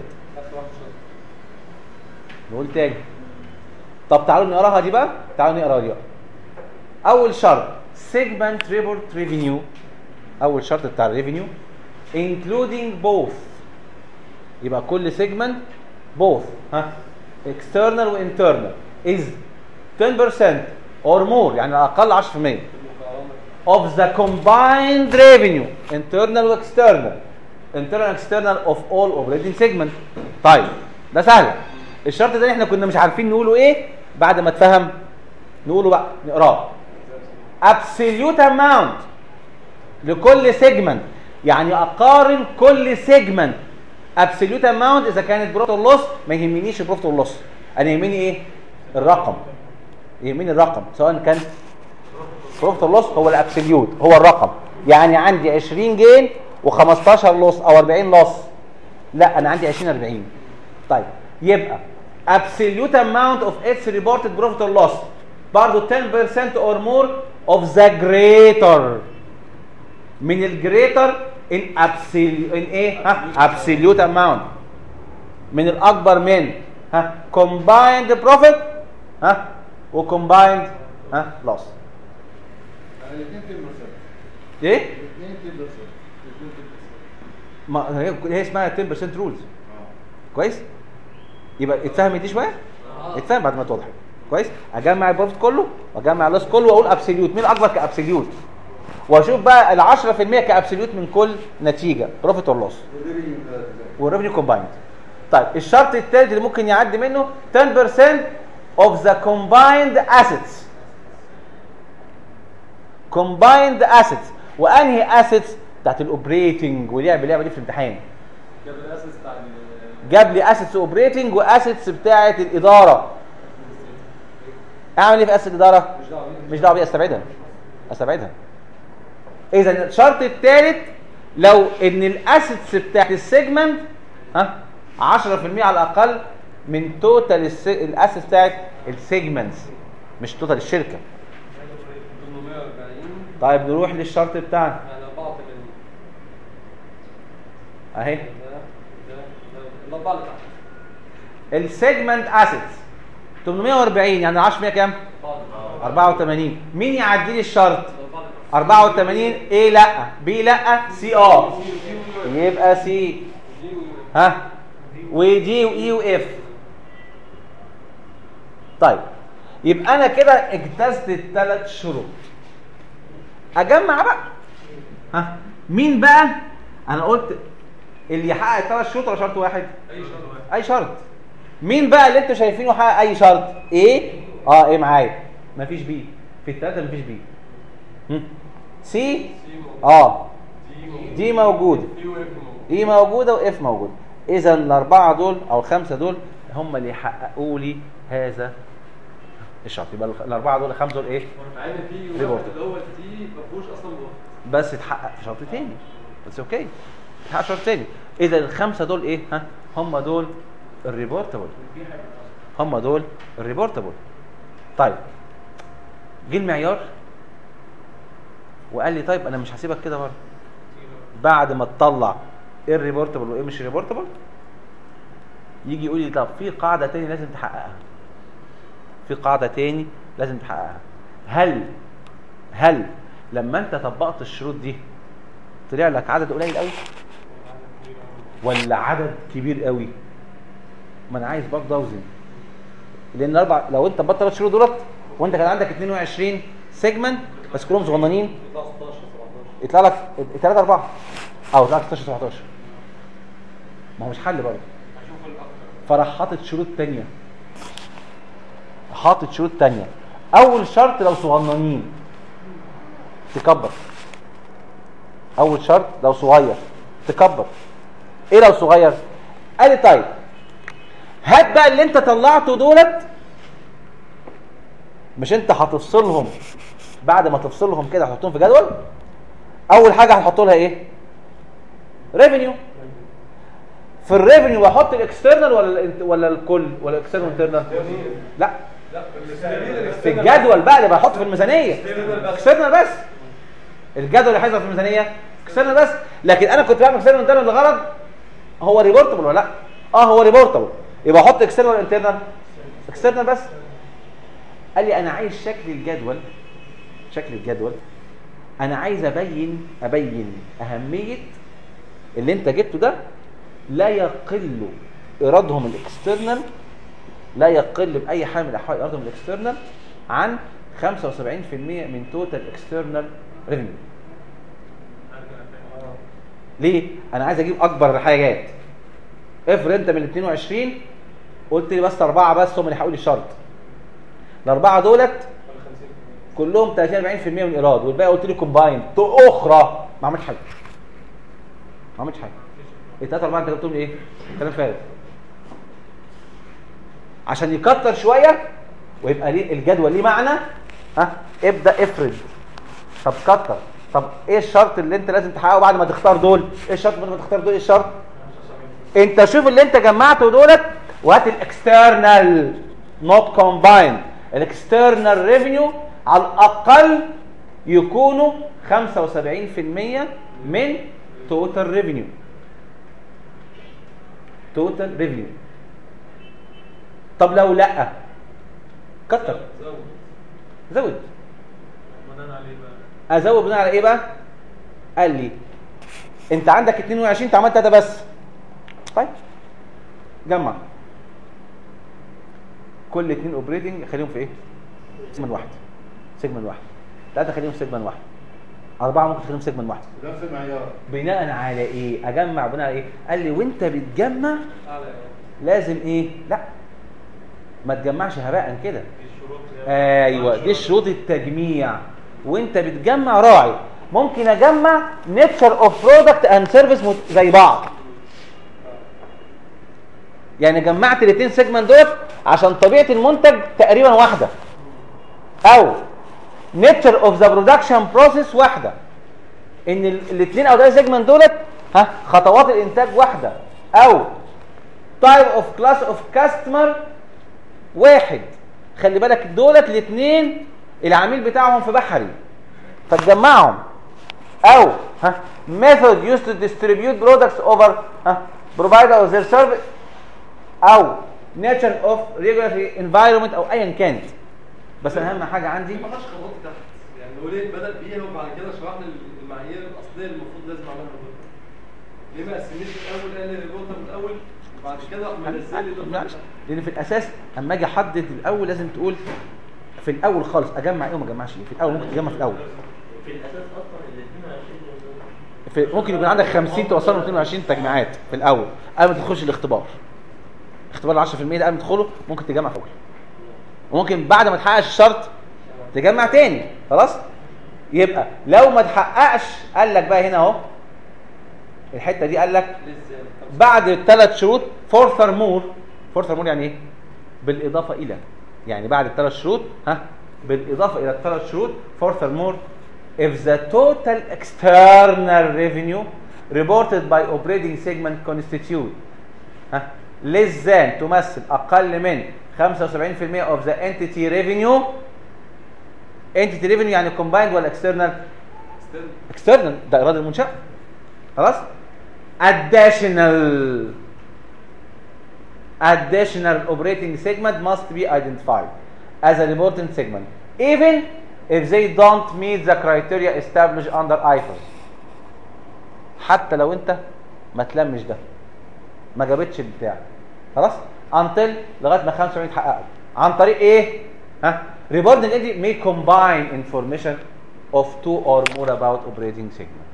نقول تاني طب تعالوا نقراها دي بقى تعالوا نقراها دي بقى اول شرط segment report revenue اول شرط بتاع الريفينيو including both يبقى كل segment both ها external و internal is 10% or more يعني اقل 10% of the combined revenue internal و external internal and external of all operating segment طيب ده سهل الشرط ده احنا كنا مش عارفين نقوله ايه بعد ما اتفهم نقوله بقى نقراه absolute amount لكل segment يعني اقارن كل segment absolute amount اذا كانت بروفيت لوس ما يهمنيش البروفيت لوس انا يهمني ايه الرقم يهمني الرقم سواء كان بروفيت لوس هو الابسوليوت هو الرقم يعني عندي 20 جين و15 لوس او 40 لوس لا انا عندي 20 40 طيب يبقى absolute amount of its reported profit or loss برضه 10% or more of the greater من الجريتر in absolute in ايه ها absolute amount من الاكبر من ها combined profit ها و combined ها loss يعني الاثنين 10% ايه الاثنين 10% الاثنين 10% ما هي هي اسمها 10% رولز كويس يبقى اتفهمت دي شويه اتفهم بعد ما توضح كويس اجمع البروفيت كله واجمع اللوس كله واقول ابسوليوت مين الاكبر كابسوليوت واشوف بقى ال 10% كابسوليوت من كل نتيجه بروفيت اور لوس والريفينيو كذلك والريفنيو كومبايند طيب الشرط الثالث اللي ممكن يعدي منه 10% of the combined assets combined assets وانهي assets بتاعت الاوبريتنج ولعب اللعبه دي في الامتحان جاب الاسس بتاع ال- جاب لي اسيتس اوبريتنج واسيتس بتاعه الاداره اعمل ايه في اسيتس الاداره مش دعوه بيه. مش دعوه بيها استبعدها استبعدها اذا الشرط الثالث لو ان الاسيتس بتاعت السيجمنت ها 10% على الاقل من توتال الاسيتس بتاعت السيجمنتس مش توتال الشركه 840 طيب نروح للشرط بتاعنا يعني 84 اهي ده ده ده الاربعه اللي تحت السيجمنت اسيتس 840 يعني 10% كام فاضل 84 مين يعدي لي الشرط الاربعه اللي تحت 84 ايه لا بي لا سي اه يبقى سي دي و- ها ودي واي واف طيب يبقى انا كده اجتزت الثلاث شروط اجمع بقى ها مين بقى انا قلت اللي يحقق الثلاث شروط ولا شرط واحد اي شرط واحد اي شرط مين بقى اللي انتوا شايفينه حقق اي شرط ايه اه ايه معايا مفيش بي في الثلاثه مفيش بي هم. سي سي موجود اه دي موجود دي موجوده دي واف موجود اي موجوده واف موجود اذا الاربعه دول او الخمسه دول هم اللي يحققوا لي هذا الشرط يبقى الخ- الاربعه دول الخمسه دول ايه مع ان في ريبورت. واحد اللي هو التي ما فيهوش اصلا بورت بس اتحقق في شرط تاني بس اوكي اتحقق شرط تاني اذا الخمسه دول ايه ها هم دول الريبورتابل هم دول الريبورتابل طيب جه المعيار وقال لي طيب انا مش هسيبك كده برضه بعد ما تطلع ايه الريبورتابل وايه مش ريبورتابل يجي يقول لي طب في قاعده تاني لازم تحققها في قاعده تاني لازم تحققها هل هل لما انت طبقت الشروط دي طلع لك عدد قليل قوي ولا عدد كبير قوي ما انا عايز برضه اوزن لان اربع لو انت طبقت ثلاث شروط دولت وانت كان عندك 22 سيجمنت بس كلهم صغننين يطلع 16 17 يطلع لك 3 4 او يطلع لك 16 17 ما هو مش حل برضه فراح حاطط شروط تانية حاطط شروط تانية اول شرط لو صغننين تكبر اول شرط لو صغير تكبر ايه لو صغير قال لي طيب هات بقى اللي انت طلعته دولت مش انت هتفصلهم بعد ما تفصلهم كده هتحطهم في جدول اول حاجه هنحط لها ايه ريفينيو في الريفينيو بحط الاكسترنال ولا ال ولا الكل ولا الاكسترنال انترنال لا لا في الجدول بقى اللي بحطه في الميزانيه اكسترنال بس الجدول اللي هيظهر في الميزانيه اكسترنال بس لكن انا كنت بعمل اكسترنال انترنال لغرض هو ريبورتبل ولا لا اه هو ريبورتبل يبقى احط اكسترنال ولا انترنال اكسترنال بس قال لي انا عايز شكل الجدول شكل الجدول انا عايز ابين ابين اهميه اللي انت جبته ده لا يقل ايرادهم الاكسترنال لا يقل باي حال من الاحوال ايرادهم الاكسترنال عن 75% من توتال اكسترنال ريفينيو ليه انا عايز اجيب اكبر الحاجات افرض انت من ال 22 قلت لي بس اربعه بس هم اللي هيحققوا لي الشرط الاربعه دولت كلهم 30 40% من الايراد والباقي قلت لي كومبايند اخرى ما عملتش حاجه ما عملتش حاجه الثلاثه اربعه انت جبتهم لي ايه؟ كلام فارغ عشان يكتر شويه ويبقى ليه الجدول ليه معنى ها ابدا افرد طب كتر طب ايه الشرط اللي انت لازم تحققه بعد ما تختار دول ايه الشرط بعد ما تختار دول ايه الشرط انت شوف اللي انت جمعته دولت وهات الاكسترنال نوت كومباين الاكسترنال ريفينيو على الاقل يكونوا 75% من توتال ريفينيو توتال ريفينيو طب لو لا كتر زود زود بناء عليه بقى ازود بناء على ايه بقى قال لي انت عندك 22 انت عملت 3 بس طيب جمع كل اتنين اوبريتنج خليهم في ايه سيجمنت واحد سيجمنت واحد ثلاثه خليهم في سيجمنت واحد اربعه ممكن تخليهم في سيجمنت واحد نفس المعيار بناء على ايه اجمع بناء على ايه قال لي وانت بتجمع اعلى لازم ايه لا ما تجمعش هباء كده دي الشروط اللي هي- ايوه دي شروط التجميع وانت بتجمع راعي ممكن اجمع نيتشر اوف برودكت اند سيرفيس زي بعض يعني جمعت الاثنين سيجمنت دول عشان طبيعه المنتج تقريبا واحده او نيتشر اوف ذا برودكشن بروسيس واحده ان الاثنين او ثلاثه سيجمنت دولت ها خطوات الانتاج واحده او تايب اوف كلاس اوف كاستمر واحد خلي بالك دولت الاثنين العميل بتاعهم في بحري فتجمعهم او ها method used to distribute products over ها provider of their service او nature of regulatory environment او ايا كانت بس اهم حاجه عندي دي ما فيهاش خطوات تحت يعني هو ليه بدأ بيها وبعد كده شرحنا المعايير الأصلية اللي المفروض لازم أعملها بالظبط ليه ما قسمنيش الأول قال لي الريبورتر من الأول وبعد كده راح منزل لي ده معلش. لان في الاساس اما اجي احدد الاول لازم تقول في الاول خالص اجمع ايه وما اجمعش ايه في الاول ممكن تجمع في الاول في الاساس اصلا ال 22 في ممكن يكون عندك 50 توصلهم 22 تجميعات في الاول قبل ما تخش الاختبار اختبار ال 10% ده قبل ما تدخله ممكن تجمع في اول وممكن بعد ما تحققش الشرط تجمع تاني خلاص يبقى لو ما تحققش قال لك بقى هنا اهو الحته دي قال لك لسه بعد الثلاث شروط فورثر مور فورثر مور يعني ايه بالاضافه الى يعني بعد الثلاث شروط ها بالاضافه الى الثلاث شروط further more if the total external revenue reported by operating segment constitute ها less than تمثل اقل من 75% of the entity revenue entity revenue يعني combined ولا external استنى external ده ايراد المنشاه خلاص additional additional operating segment must be identified as a reporting segment even if they don't meet the criteria established under IFRS حتى لو انت ما تلمش ده ما جابتش البتاع خلاص until لغايه ما 75 تحققوا عن طريق ايه ها reporting entity may combine information of two or more about operating segment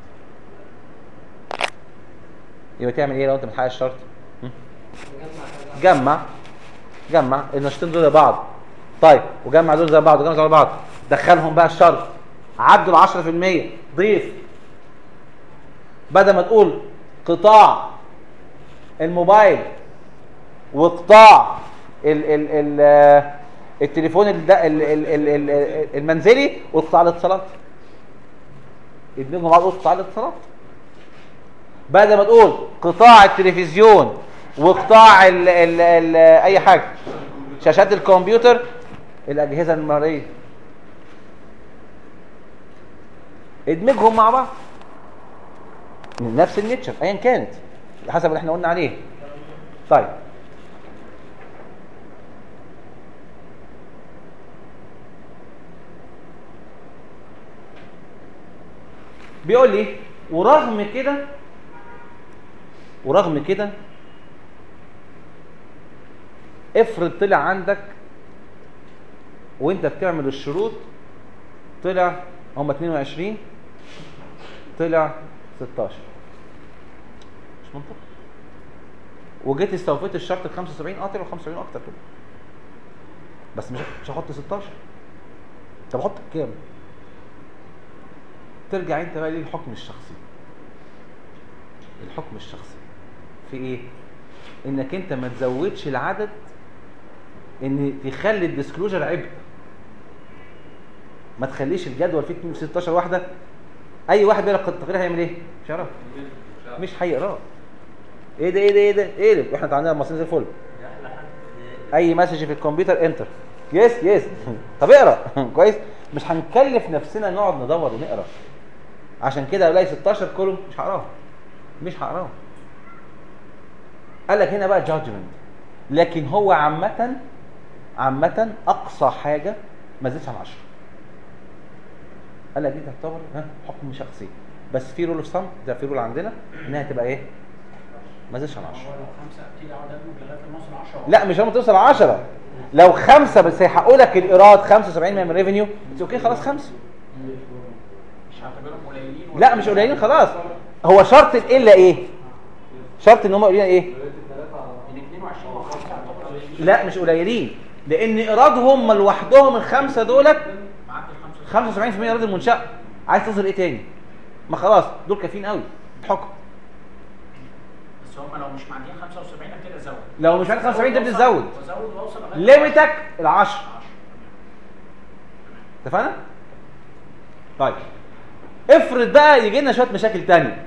يبقى تعمل ايه لو انت بتحقق الشرط م? جمع جمع النشاطين دول زي بعض طيب وجمع دول زي بعض وجمع دول زي بعض دخلهم بقى الشرط عدوا ال 10% ضيف بدل ما تقول قطاع الموبايل وقطاع ال ال ال آه، التليفون ال ال ال ال ال المنزلي وقطاع الاتصالات ادمجهم بعض قول قطاع الاتصالات بدل ما تقول قطاع التلفزيون وقطاع ال ال ال اي حاجه شاشات الكمبيوتر الاجهزه المرئيه ادمجهم مع بعض من نفس النيتشر ايا كانت حسب اللي احنا قلنا عليه طيب بيقول لي ورغم كده ورغم كده افرض طلع عندك وانت بتعمل الشروط طلع هم 22 طلع 16 مش منطقي وجيت استوفيت الشرط ال 75 اه طلعوا 75 اكتر كده بس مش مش هحط 16 طب احط كام؟ ترجع انت بقى للحكم الشخصي الحكم الشخصي في ايه انك انت ما تزودش العدد ان تخلي الديسكلوجر عبء ما تخليش الجدول فيه 16 واحده اي واحد بيقرا التقرير هيعمل ايه مش هيعرف مش هيقراه ايه ده ايه ده ايه ده ايه ده واحنا اتعاملنا مع المصريين زي الفل دي احلى حاجه اي مسج في الكمبيوتر انتر يس يس طب اقرا كويس مش هنكلف نفسنا نقعد ندور ونقرا عشان كده الاقي 16 كولوم مش هقراهم مش هقراهم قال لك هنا بقى جادجمنت لكن هو عامة عامة أقصى حاجة ما زادش عن 10 قال لك دي تعتبر ها حكم شخصي بس في رول اوف سم ده في رول عندنا انها تبقى ايه؟ ما زادش عن 10 هو لو خمسه ابتدي اقعد ادمج لغايه ما اوصل 10 لا مش لما توصل 10 لو خمسة بس هيحققوا لك الايراد 75 من الريفينيو اوكي خلاص خمسة مش هعتبرهم قليلين ولا- لا مش قليلين خلاص هو شرط الا ايه؟ شرط ان هم قليلين ايه؟ من 22 و 5 يعتبر قليلين لا مش قليلين لان ايرادهم لوحدهم الخمسه دولت معدي ال 5 75% ايراد المنشاه عايز تظهر ايه تاني ما خلاص دول كافيين قوي حكم بس هم لو مش معديين 75 ابتدي ازود لو مش عارف 75 تبدا تزود وازود واوصل لغايه ليميتك ال 10 10 اتفقنا طيب افرض بقى يجي لنا شويه مشاكل تانية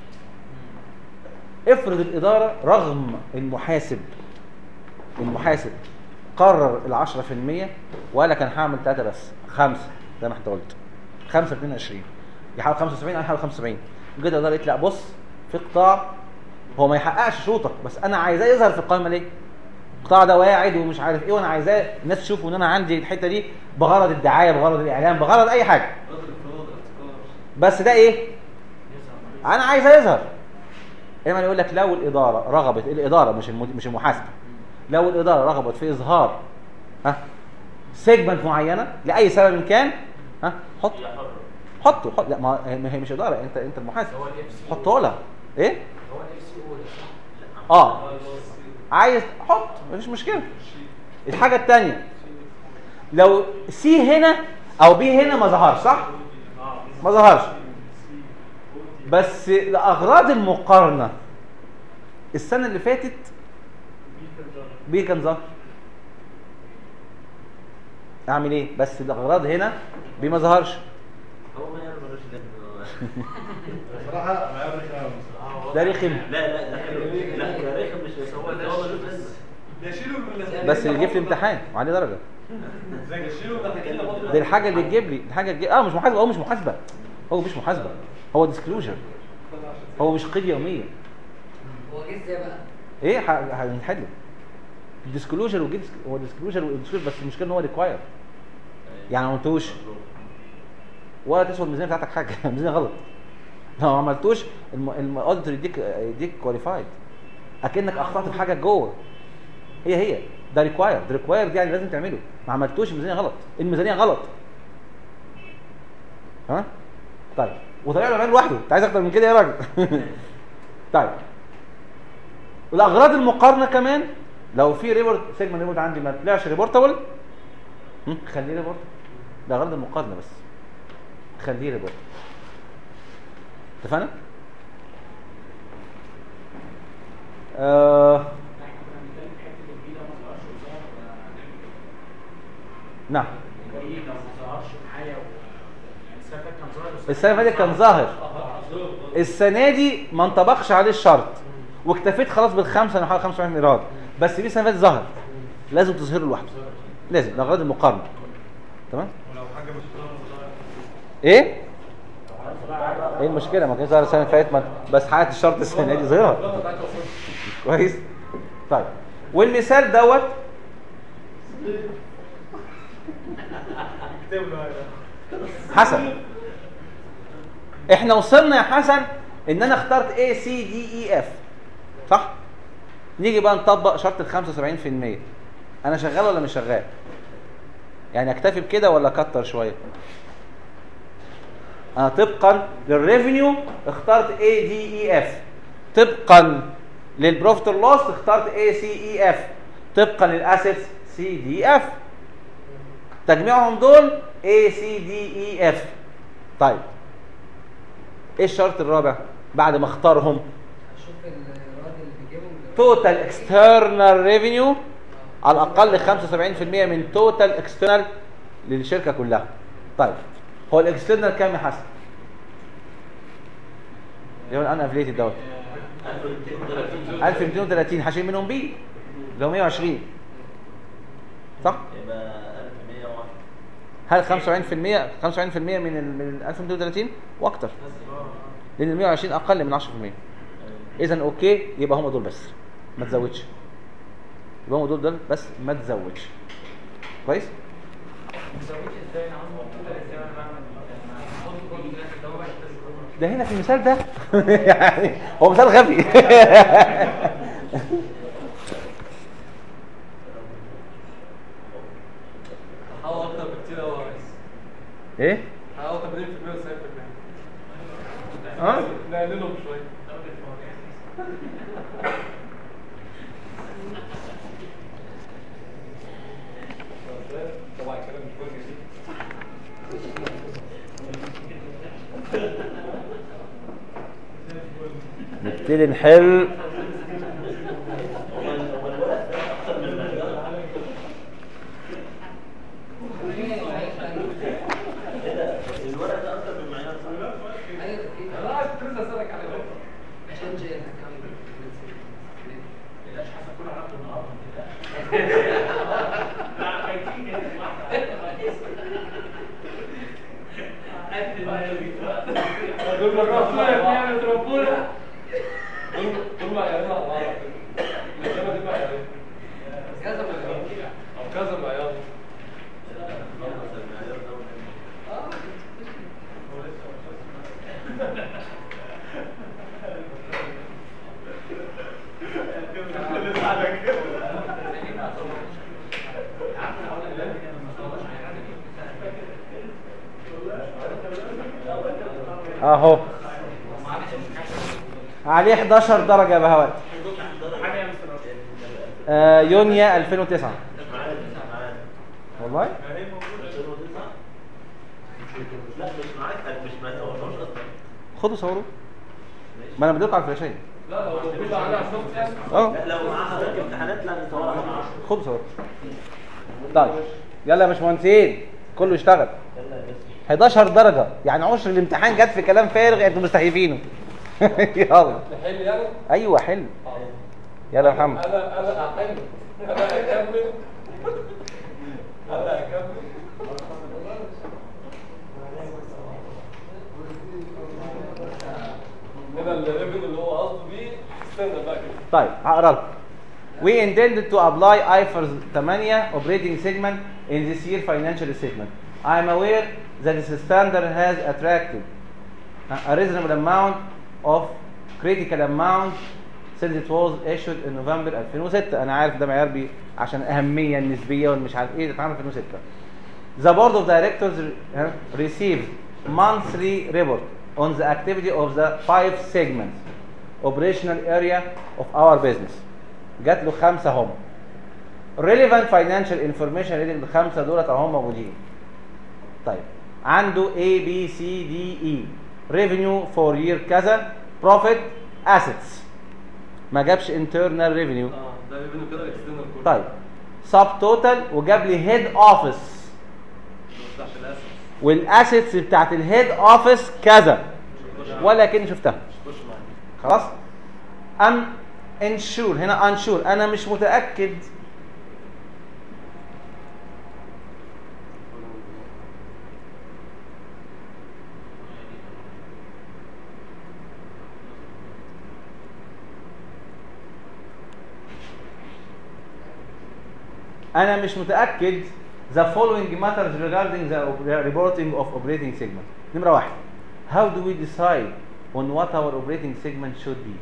افرض الاداره رغم المحاسب المحاسب قرر ال 10% وقال لك انا هعمل 3 بس 5 زي ما انت قلت 5 22 يحاول 75 انا هحاول 75 جيت الاداره قالت لا بص في قطاع هو ما يحققش شروطك بس انا عايزاه يظهر في القائمه ليه؟ القطاع ده واعد ومش عارف ايه وانا عايزاه الناس تشوف ان انا عندي الحته دي بغرض الدعايه بغرض الاعلام بغرض اي حاجه رد الفروض الافتكار بس ده ايه انا عايزاه يظهر انما يقول لك لو الاداره رغبت الاداره مش المد... مش المحاسبه لو الاداره رغبت في اظهار ها سيجمنت معينه لاي سبب كان ها حط هي حرة حطه حط لا ما ما هي مش اداره انت انت المحاسب هو الاف سي حطه لها ايه هو الاف سي او ده صح؟ اه عايز حط مفيش مشكله الحاجه الثانيه لو سي هنا او بي هنا ما ظهرش صح ما ظهرش بس لاغراض المقارنه السنه اللي فاتت بي كان ظهر اعمل ايه بس الاغراض هنا بي ما ظهرش هو ما يعمل ملوش دم بصراحه معايا رخام ده رخم لا لا ده حلو لا ده رخم مش بس هو ده هو ملوش لازمه ده شيلوا من بس اللي يجيب في الامتحان وعليه درجه شيلوا من الحاجات اللي برضه دي الحاجه اللي تجيب لي الحاجه اللي تجيب اه مش محاسبه هو مش محاسبه هو مش محاسبه هو ديسكلوجر هو مش قيد يوميه هو جه ازاي بقى؟ ايه ه- هنحله الديسكلوجر وجيت هو ديسكلوجر والديسكلوجر بس المشكله ان هو ريكواير يعني ما عملتوش ولا تسوى الميزانيه بتاعتك حاجه الميزانيه غلط لو ما عملتوش الاوديتور يديك يديك كواليفايد اكنك اخطات في حاجه جوه هي هي ده ريكوايرد ريكوايرد يعني لازم تعمله ما عملتوش الميزانيه غلط الميزانيه غلط ها طيب وطلع له عمل لوحده انت عايز اكتر من كده يا راجل طيب والاغراض المقارنه كمان لو في ريبورت سيجمنت ريبورت عندي ما طلعش ريبورتابل خليه ريبورت ده غرض المقارنه بس خليه ريبورت اتفقنا؟ آه احنا كنا بنتكلم في حته البي ده ما ظهرش وظهر هنعمل ايه؟ نعم البي لو ما ظهرش معايا و... يعني السنه اللي فاتت كان ظاهر والسنة السنه اللي فاتت كان ظاهر السنه دي ما انطبقش عليه الشرط واكتفيت خلاص بالخمسه انا حوالي 25 ايراد بس دي السنه اللي فاتت ظهر لازم تظهره لوحده لازم لاغراض المقارنه تمام ولو حاجه مش ظاهره ايه ايه المشكله ما كانش ظهر السنه اللي فاتت ما- بس حققت الشرط السنه دي ظهرها كويس طيب والمثال دوت اكتب له هذا حسن احنا وصلنا يا حسن ان انا اخترت A C D E F صح نيجي بقى نطبق شرط ال 75% انا شغال ولا مش شغال يعني اكتفي بكده ولا اكتر شويه انا طبقا للريفينيو اخترت A D E F طبقا للبروفيت لوس اخترت A C E F طبقا للاسيتس C D F تجميعهم دول A C D E F طيب ايه الشرط الرابع بعد ما اختارهم اشوف الايراد اللي بيجيبهم توتال اكسترنال ريفينيو على الاقل 75% من توتال اكسترنال للشركه كلها طيب هو الاكسترنال كام يا حسن اللي هو انا افليتد دوت 1230 1230 1230 هشيل منهم بي اللي هو 120 هو لو ظهر معايا وما ظهرش معايا و... يعني السنه اللي فاتت كان ظاهر والسنه دي ما ظهرش هو الاكسترنال كام يا حسن؟ 1230 1230 1230 هشيل منهم بي صح يبقى 1110 هل 75% 75% من ال من ال 1230 واكتر لان ال 120 اقل من 10% اذا اوكي يبقى هم دول بس ما تزودش يبقى هم دول دول بس ما تزودش كويس ازاي انا عاوز مقولة ازاي انا بعمل احط كل الناس اللي هو ده هنا في المثال ده يعني هو مثال غبي حاول اكتر بكتير قوي يا ريس ايه حاول 80% و 90% اه نقللهم شويه طبعا الكلام مش كويس نبتدي نحل الورق ده اكتر من معيار ايوه في انا عايز كنت لسه اسالك على ده عشان جاي تلاش حسب كل علاقته النهارده ما تقلقش لا خايفين كده دول ربنا بيعمل ربنا دول دول معيارين على بعض على فكره الإجابة دي معيارين كذا ما او كذا معيار اهو عليه 11 درجه يا بهوات حاجه يا مستر راشد آه يونيو 2009 معانا معانا والله لا مش معاك مش ما صورناش اصلا خدوا صوروا ما انا بديكوا على الفلاشين لا لو موجود عليها صوت يعني اه لا لو معاها حضرتك امتحانات لا نصورها معاها خدوا صوروا طيب يلا يا باشمهندسين كله يشتغل يلا يا باشا 11 درجه يعني عشر الامتحان جت في كلام فارغ انتوا مستهيفينه يلا نحل يعني ايوه حلو يلا يا محمد انا انا احل انا اكمل انا اكمل هنا الليفل اللي هو قصده بيه استنى بقى كده طيب هقرا لكم We intended to apply IFRS 8 operating segment in this year financial statement. I am aware that this standard has attracted a reasonable amount of critical amount since it was issued in November 2006 انا عارف ده معيار بي عشان الاهميه النسبيه والمش عارف ايه اتعمل في 2006 The board of directors uh, received monthly report on the activity of the five segments operational area of our business جات له خمسه هم relevant financial information related الخمسه دولت اهم موجودين طيب عنده A B C D E revenue for year كذا profit assets ما جابش internal revenue اه ده ليفل كده اكسترنال كله طيب sub total وجاب لي head office بتاعت الاسد والاسيتس بتاعت الهيد اوفيس كذا ولا كني شفتها خش معايا خلاص ام انشور هنا انشور انا مش متاكد انا مش متاكد the following matters regarding the reporting of operating segment نمره واحد how do we decide on what our operating segment should be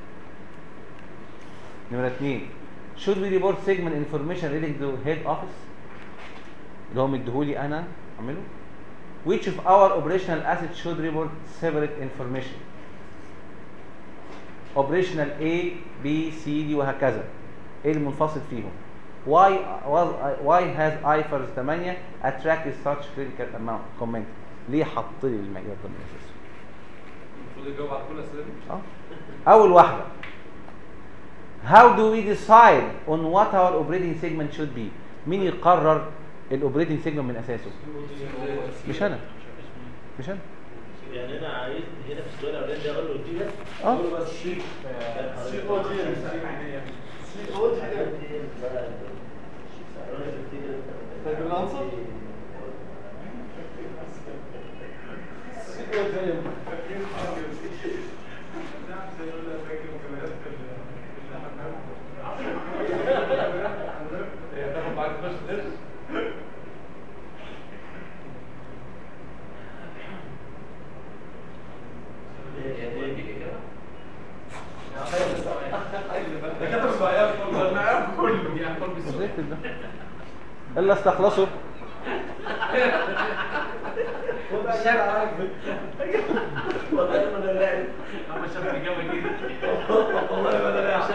نمره اثنين should we report segment information relating to head office اللي هو مديهولي انا اعمله which of our operational assets should report separate information operational A B C D وهكذا ايه المنفصل فيهم why was why has IFRS 8 attracted such critical amount comment ليه حط لي المعيار ده من الاساس المفروض يجاوب على كل الاسئله دي اه اول واحده how do we decide on what our operating segment should be مين يقرر الاوبريتنج سيجمنت من اساسه مش انا مش انا يعني انا عايز هنا في السؤال الاولاني ده اقول له دي بس اه قول بس سي سي او جي سي او جي طيب العنصر تاخد معاك فلوس قرش ده كتب المعيار كله المعيار كله يعني كله ازاي كده الا استخلصوا والله ما انا لاعب اما شاف الاجابه دي والله ما انا لاعب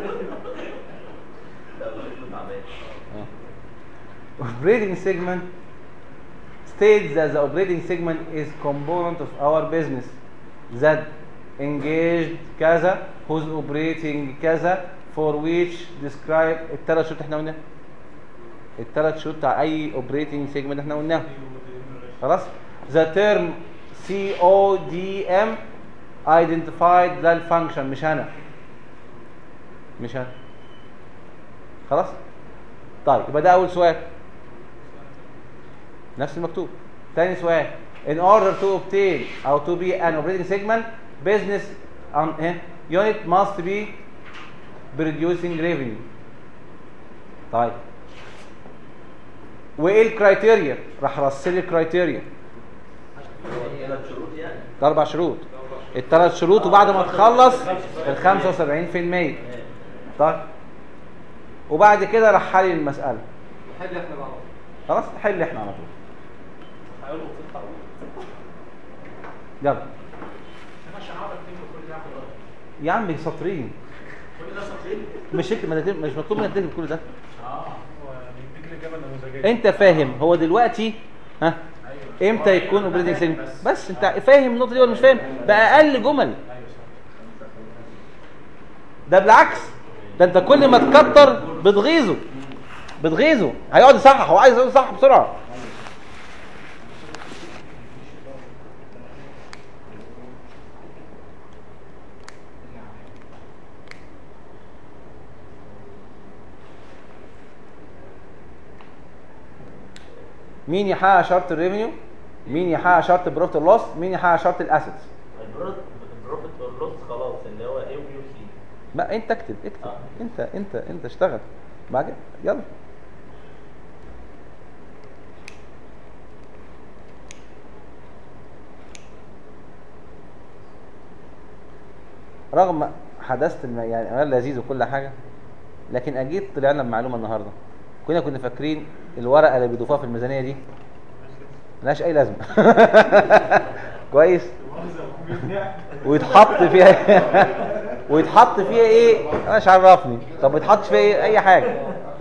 لا والله كنت تعبان operating segment states that the operating segment is component of our business that engaged كذا who's operating كذا for which describe الثلاث شروط احنا قلناها الثلاث شروط بتاع اي operating segment احنا قلناها خلاص the term CODM identified ده الفانكشن مش انا مش انا خلاص طيب يبقى ده اول سؤال نفس المكتوب ثاني سؤال in order to obtain او to be an operating segment business um, eh, unit must be producing revenue طيب وايه الكرايتيريا راح رص لي الكرايتيريا ثلاث شروط يعني اربع شروط الثلاث شروط وبعد ما تخلص ال 75% طيب وبعد كده راح حل المساله نحل احنا مع بعض خلاص حل احنا على طول حاولوا تصحوا يلا انا مش هعرف اكتب كل ده ياخد وقت. يا عم سطرين كل ده سطرين مش اكتب ما تكتب- مش مطلوب منك تكتب كل ده اه هو بيديك الاجابه النموذجيه انت فاهم هو دلوقتي ها ايوه امتى يكون اوبريتنج سيجمنت بس انت فاهم النقطه دي ولا مش فاهم باقل جمل ايوه صح ده بالعكس ده انت كل ما تكتر بتغيظه بتغيظه هيقعد يصحح هو عايز يصحح بسرعه مين يحقق شرط الريفينيو مين يحقق شرط البروفيت لوس مين يحقق شرط الاسيتس البروفيت البروفيت واللوس خلاص اللي هو ايه وبي وسي لا انت اكتب اكتب آه. انت انت انت اشتغل بعد كده يلا رغم حدثت الم... يعني غير لذيذ وكل حاجه لكن اجيت طلعنا بمعلومه النهارده كنا كنا فاكرين الورقه اللي بيضيفوها في الميزانيه دي ملهاش اي لازمه كويس ويتحط فيها ويتحط فيها ايه انا مش عرفني طب يتحط فيها ايه اي حاجه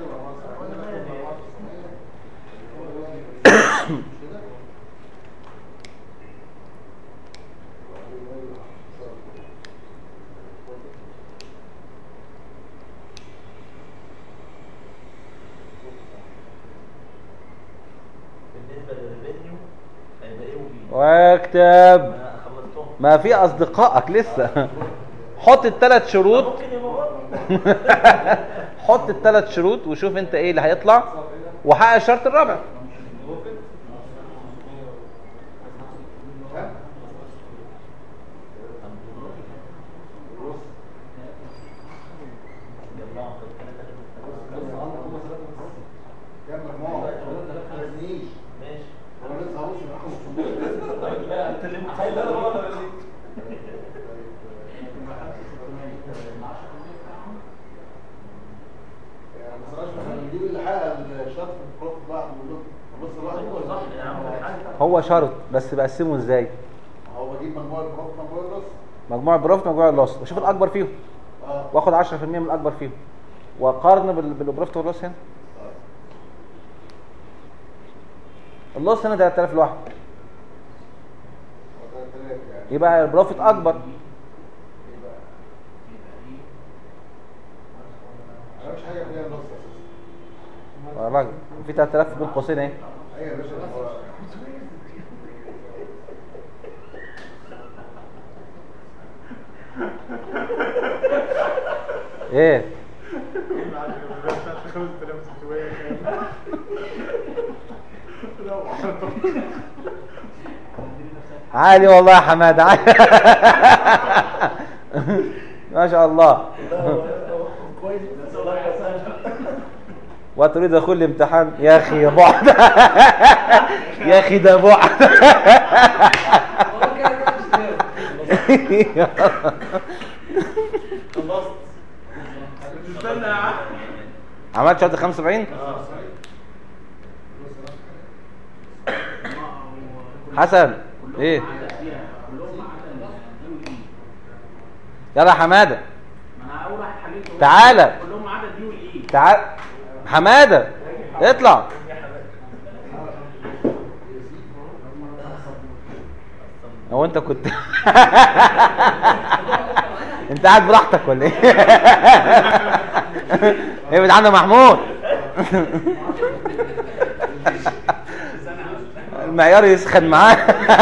بالنسبه للريفينيو هيبقى ايه وبي واكتب انا خلصتهم ما في اصدقائك لسه حط الثلاث شروط ممكن يبقى غلط. حط الثلاث شروط وشوف انت ايه اللي هيطلع وحقق الشرط الرابع جمعوا في الثلاثة كام مجموعة؟ ما تخلينيش ماشي انا لسه هبص معاهم انت اللي متخيل يعني ما صراحة احنا بنجيب اللي حقق الشرط في البروف بعض ونقول له بص واحد هو صح يا عم الحاج هو شرط بس بقسمه ازاي هو بجيب مجموعة البروف مجموعة النص مجموع البروفيت مجموع اللوس واشوف الاكبر فيهم اه واخد 10% من الاكبر فيهم واقارن بال- بالبروفيت واللوس هنا اللوس هنا 3000 لوحده يعني يبقى البروفيت اكبر انا مش حاجة فيها النص اساسا يا راجل في 3000 بين قوسين اهي ايوه يا باشا هو ايه 5600 كام عالي والله يا حماد عالي ما شاء الله كويس بس والله حسن وتريد كل امتحان يا اخي يا بعد يا اخي ده بعد هو كده كده مش ناوي. خلصت استنى يا عم عملت شهاده 75 حسن ايه يلا يا حماده ما انا اول واحد حليته تعالى كلهم ما عدا الدي والاي تعال حماده اطلع هو انت كنت انت قاعد براحتك ولا ايه ابعد عنه محمود المعيار يسخن معاه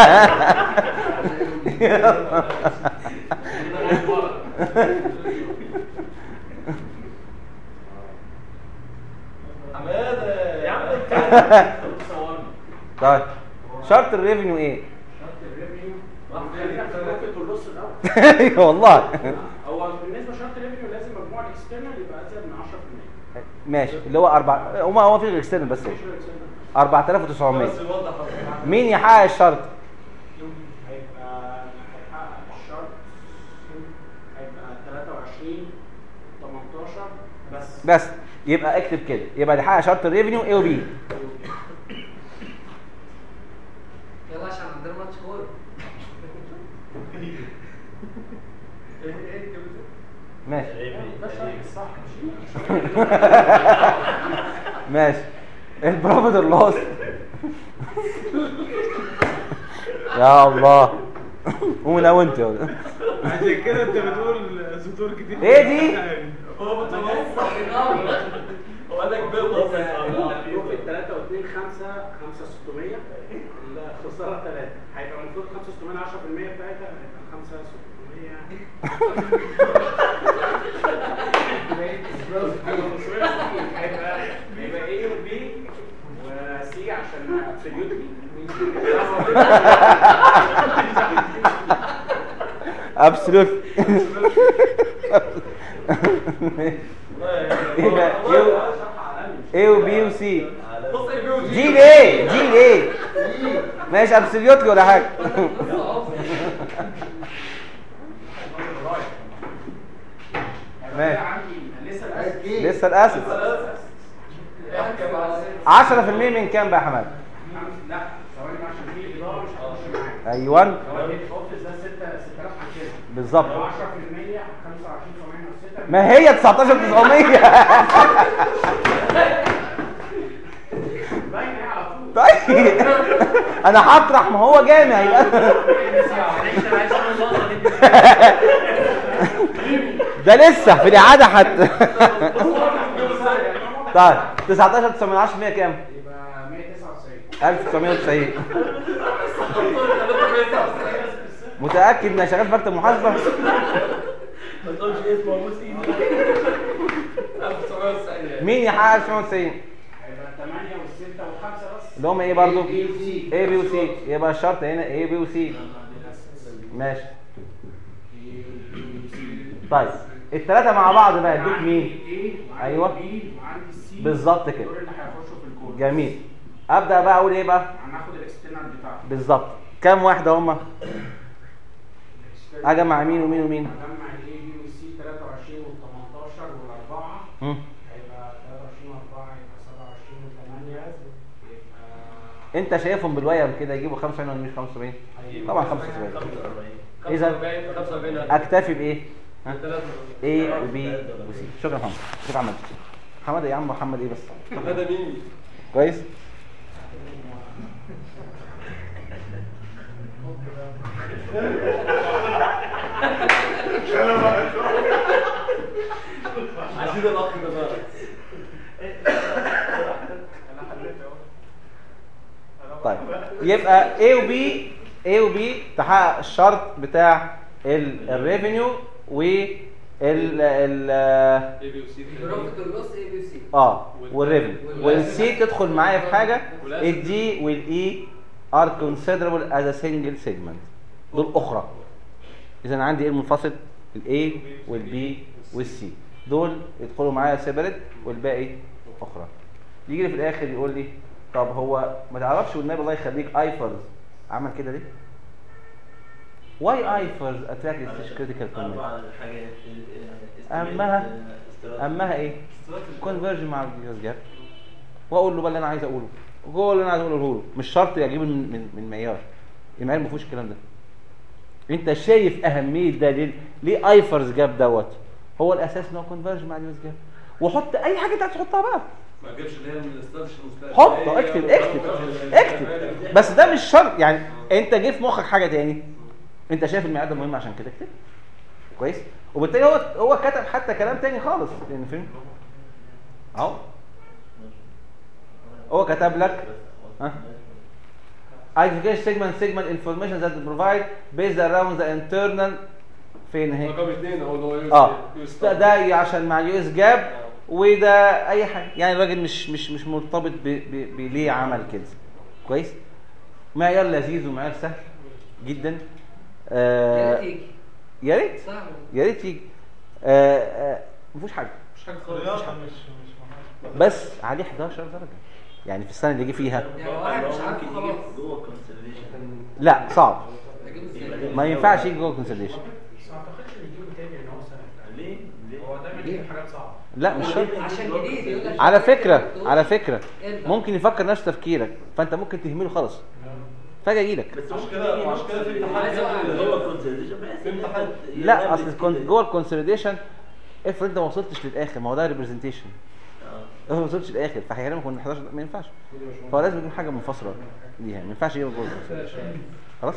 حماده يا عم صورني طيب شرط الريفينيو ايه شرط الريفينيو خلينا في البروفيت واللوس الاول ايوه والله هو بالنسبه لشرط الريفينيو لازم مجموع الاكسترنال يبقى ازيد من 10% ماشي اللي هو اربع هو هو في الاكسترنال بس هو. 4900 بس يوضح أكتر. مين يحقق الشرط هيبقى هيحقق الشرط هيبقى 23 18 بس بس يبقى اكتب كده يبقى اللي يحقق شرط الريفينيو اي وبي يلا عشان عندنا ماتش كوره ايه ايه كده ماشي ده الشرط الصح ماشي البروفيت اللوس يا الله قوم انا وانت يا ولد. عشان كده انت بتقول سطور كتير ايه دي؟ هو بتوصل هو قال لك بيضة البروفيت 3 و2 5 5 600 الخساره 3 هيبقى المفروض 5 600 10% بتاعتها هيبقى 5 600 هيبقى هيبقى ايه وبي وسي عشان ابسوليوتلي ابسولوت يبقى اي وبي وسي بص ايه بيو جي ليه جي ليه ماشي ابسوليوتلي ولا حاجه ماشي لسه عايز الأساس. ايه؟ لسه الاسس 10% من كام بقى يا حماد لا ثواني بقى عشان في اداره مش هتخش معاك ايوه هو الهيد اوفيس ده 6 6000 عن كده بالظبط لو 10% 25 706 ما هي 19900 باينه ايه على طول طيب انا هطرح ما هو جامع يبقى ده لسه في الاعاده حتى طيب 19 9 كام يبقى 199 1990 متاكد انك شغال في مكتب محاسبه ما تقولش اسمه ابوس ايدي 1990 مين يحقق 1990 هيبقى 8 وال6 وال5 بس اللي هم ايه برضو A, B و C. A B و C يبقى الشرط هنا A B و C ماشي طيب الثلاثه مع بعض بقى ادوك مين أيوة. وعندي السي بالظبط كده. دول اللي هيخشوا في الكود جميل ابدا بقى اقول ايه بقى هناخد الاكسترنال بتاعه بالظبط كام واحده هم اجمع مين ومين ومين هجمع الاي بي والسي 23 وال18 والاربعه هم؟ هيبقى 23 و4 يبقى 27 و8 يبقى انت شايفهم بالويم كده يجيبوا 75 ولا مش 75 طبعا 75 إذا 45 اكتفي بايه ها A و B و C شكرا يا محمد شكرا محمد محمد يا عم محمد ايه بس هذا مين؟ كويس عايزين الاخ ده بقى طيب يبقى A و B A و B تحقق الشرط بتاع الريفينيو و ال ال اي بي وسي البروفيت واللوس اي بي سي اه والريفن والسي تدخل معايا في حاجه والأسد. الدي والاي ار كونسيدربل از ا سنجل سيجمنت دول اخرى اذا أنا عندي ايه المنفصل الاي والبي والسي دول يدخلوا معايا سيبريت والباقي اخرى يجي لي في الاخر يقول لي طب هو ما تعرفش والنبي الله يخليك ايفرز عمل كده ليه؟ واي ايفرز اتراكت كريتيكال كومنت أربع حاجات أهمها اهمها ايه؟ كونفرجن مع الجهاز جاب واقول له بقى اللي انا عايز اقوله وهو اللي انا عايز اقوله له مش شرط اجيبه من من من معيار المعيار ما فيهوش الكلام ده انت شايف اهميه ده ليه ليه ايفرز جاب دوت هو الاساس ان هو كونفرجن مع الجهاز جاب وحط اي حاجه انت عايز تحطها بقى ما تجيبش اللي هي من الاستاتيش المستقبل حط اكتب اكتب اكتب بس ده مش شرط يعني انت جه في مخك حاجه تاني انت شايف الميعاد ده مهم عشان كده اكتب كويس وبالتالي هو هو كتب حتى كلام تاني خالص يعني فهمت اهو هو كتب لك ها identification segment segment information that provide based around the internal فين اهي رقم اثنين هو اللي هو يوز- اه يوز ده, ده عشان مع اليو اس جاب وده اي حاجه يعني الراجل مش مش مش مرتبط ب- ب- بليه عمل كده كويس معيار لذيذ ومعيار سهل جدا يا آه ريت يجي يا ريت صعب يا ريت يجي آه آه مفيش حاجه مش حاجه خالص مش حاجه مش مش محاجة. بس عليه 11 درجه يعني في السنه اللي جه فيها يعني واحد مش عارف ممكن خلاص يجي جوه الكونسيدريشن لا صعب اجيب ازاي ما ينفعش يجي جوه الكونسيدريشن بس ما اعتقدش ان يجيبه تاني ان هو سنه ليه؟ ليه؟ هو دايما يجيب حاجات صعبه لا مش شرط عشان جديد يقول لك على فكره على فكره ارجع. ممكن يفكر نفس تفكيرك فانت ممكن تهمله خالص فجاه يجي لك بس عشان ممكن كده- يجي عشان كده في نص- امتحان يجي كده جوه الكونسيدريشن بحيث إن امتحان. حد لا يلبس اصل الكون- كده. جوه الكونسوليديشن افرض انت ما وصلتش للاخر ما هو ده ريبرزنتيشن آه. افرض ما وصلتش للاخر فهيكلمك من 11 ما ينفعش فهو لازم يكون حاجه منفصله ليها ما ينفعش يجيب جوه الكونسوليديشن خلاص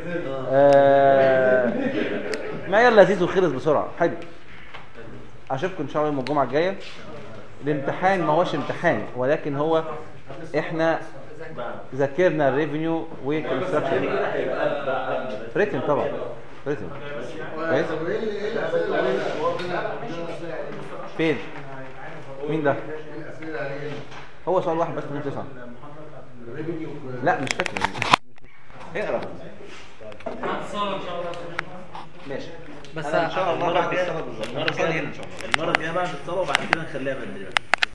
آه معيار لذيذ وخلص بسرعه حلو اشوفكم ان شاء الله يوم الجمعه الجايه الامتحان ما هوش امتحان ولكن هو احنا بعد. ذاكرنا الريفينيو وكونستراكشن هيبقى بعد بس. ريتم طبعا ريتم كويس طب ايه اللي- ايه الاسئله اللي علينا؟ فين مين ده ايه الاسئله علينا؟ هو سؤال واحد بس من تسعه الريفينيو لا مش فاكر اقرا اتصال ان شاء الله ماشي بس أنا ان شاء الله المرة بعد الجاية الصلاه بالظبط المرة نصلي هنا الجاية ان شاء الله المرة الجاية بعد الصلاة وبعد كده نخليها بدري بقى.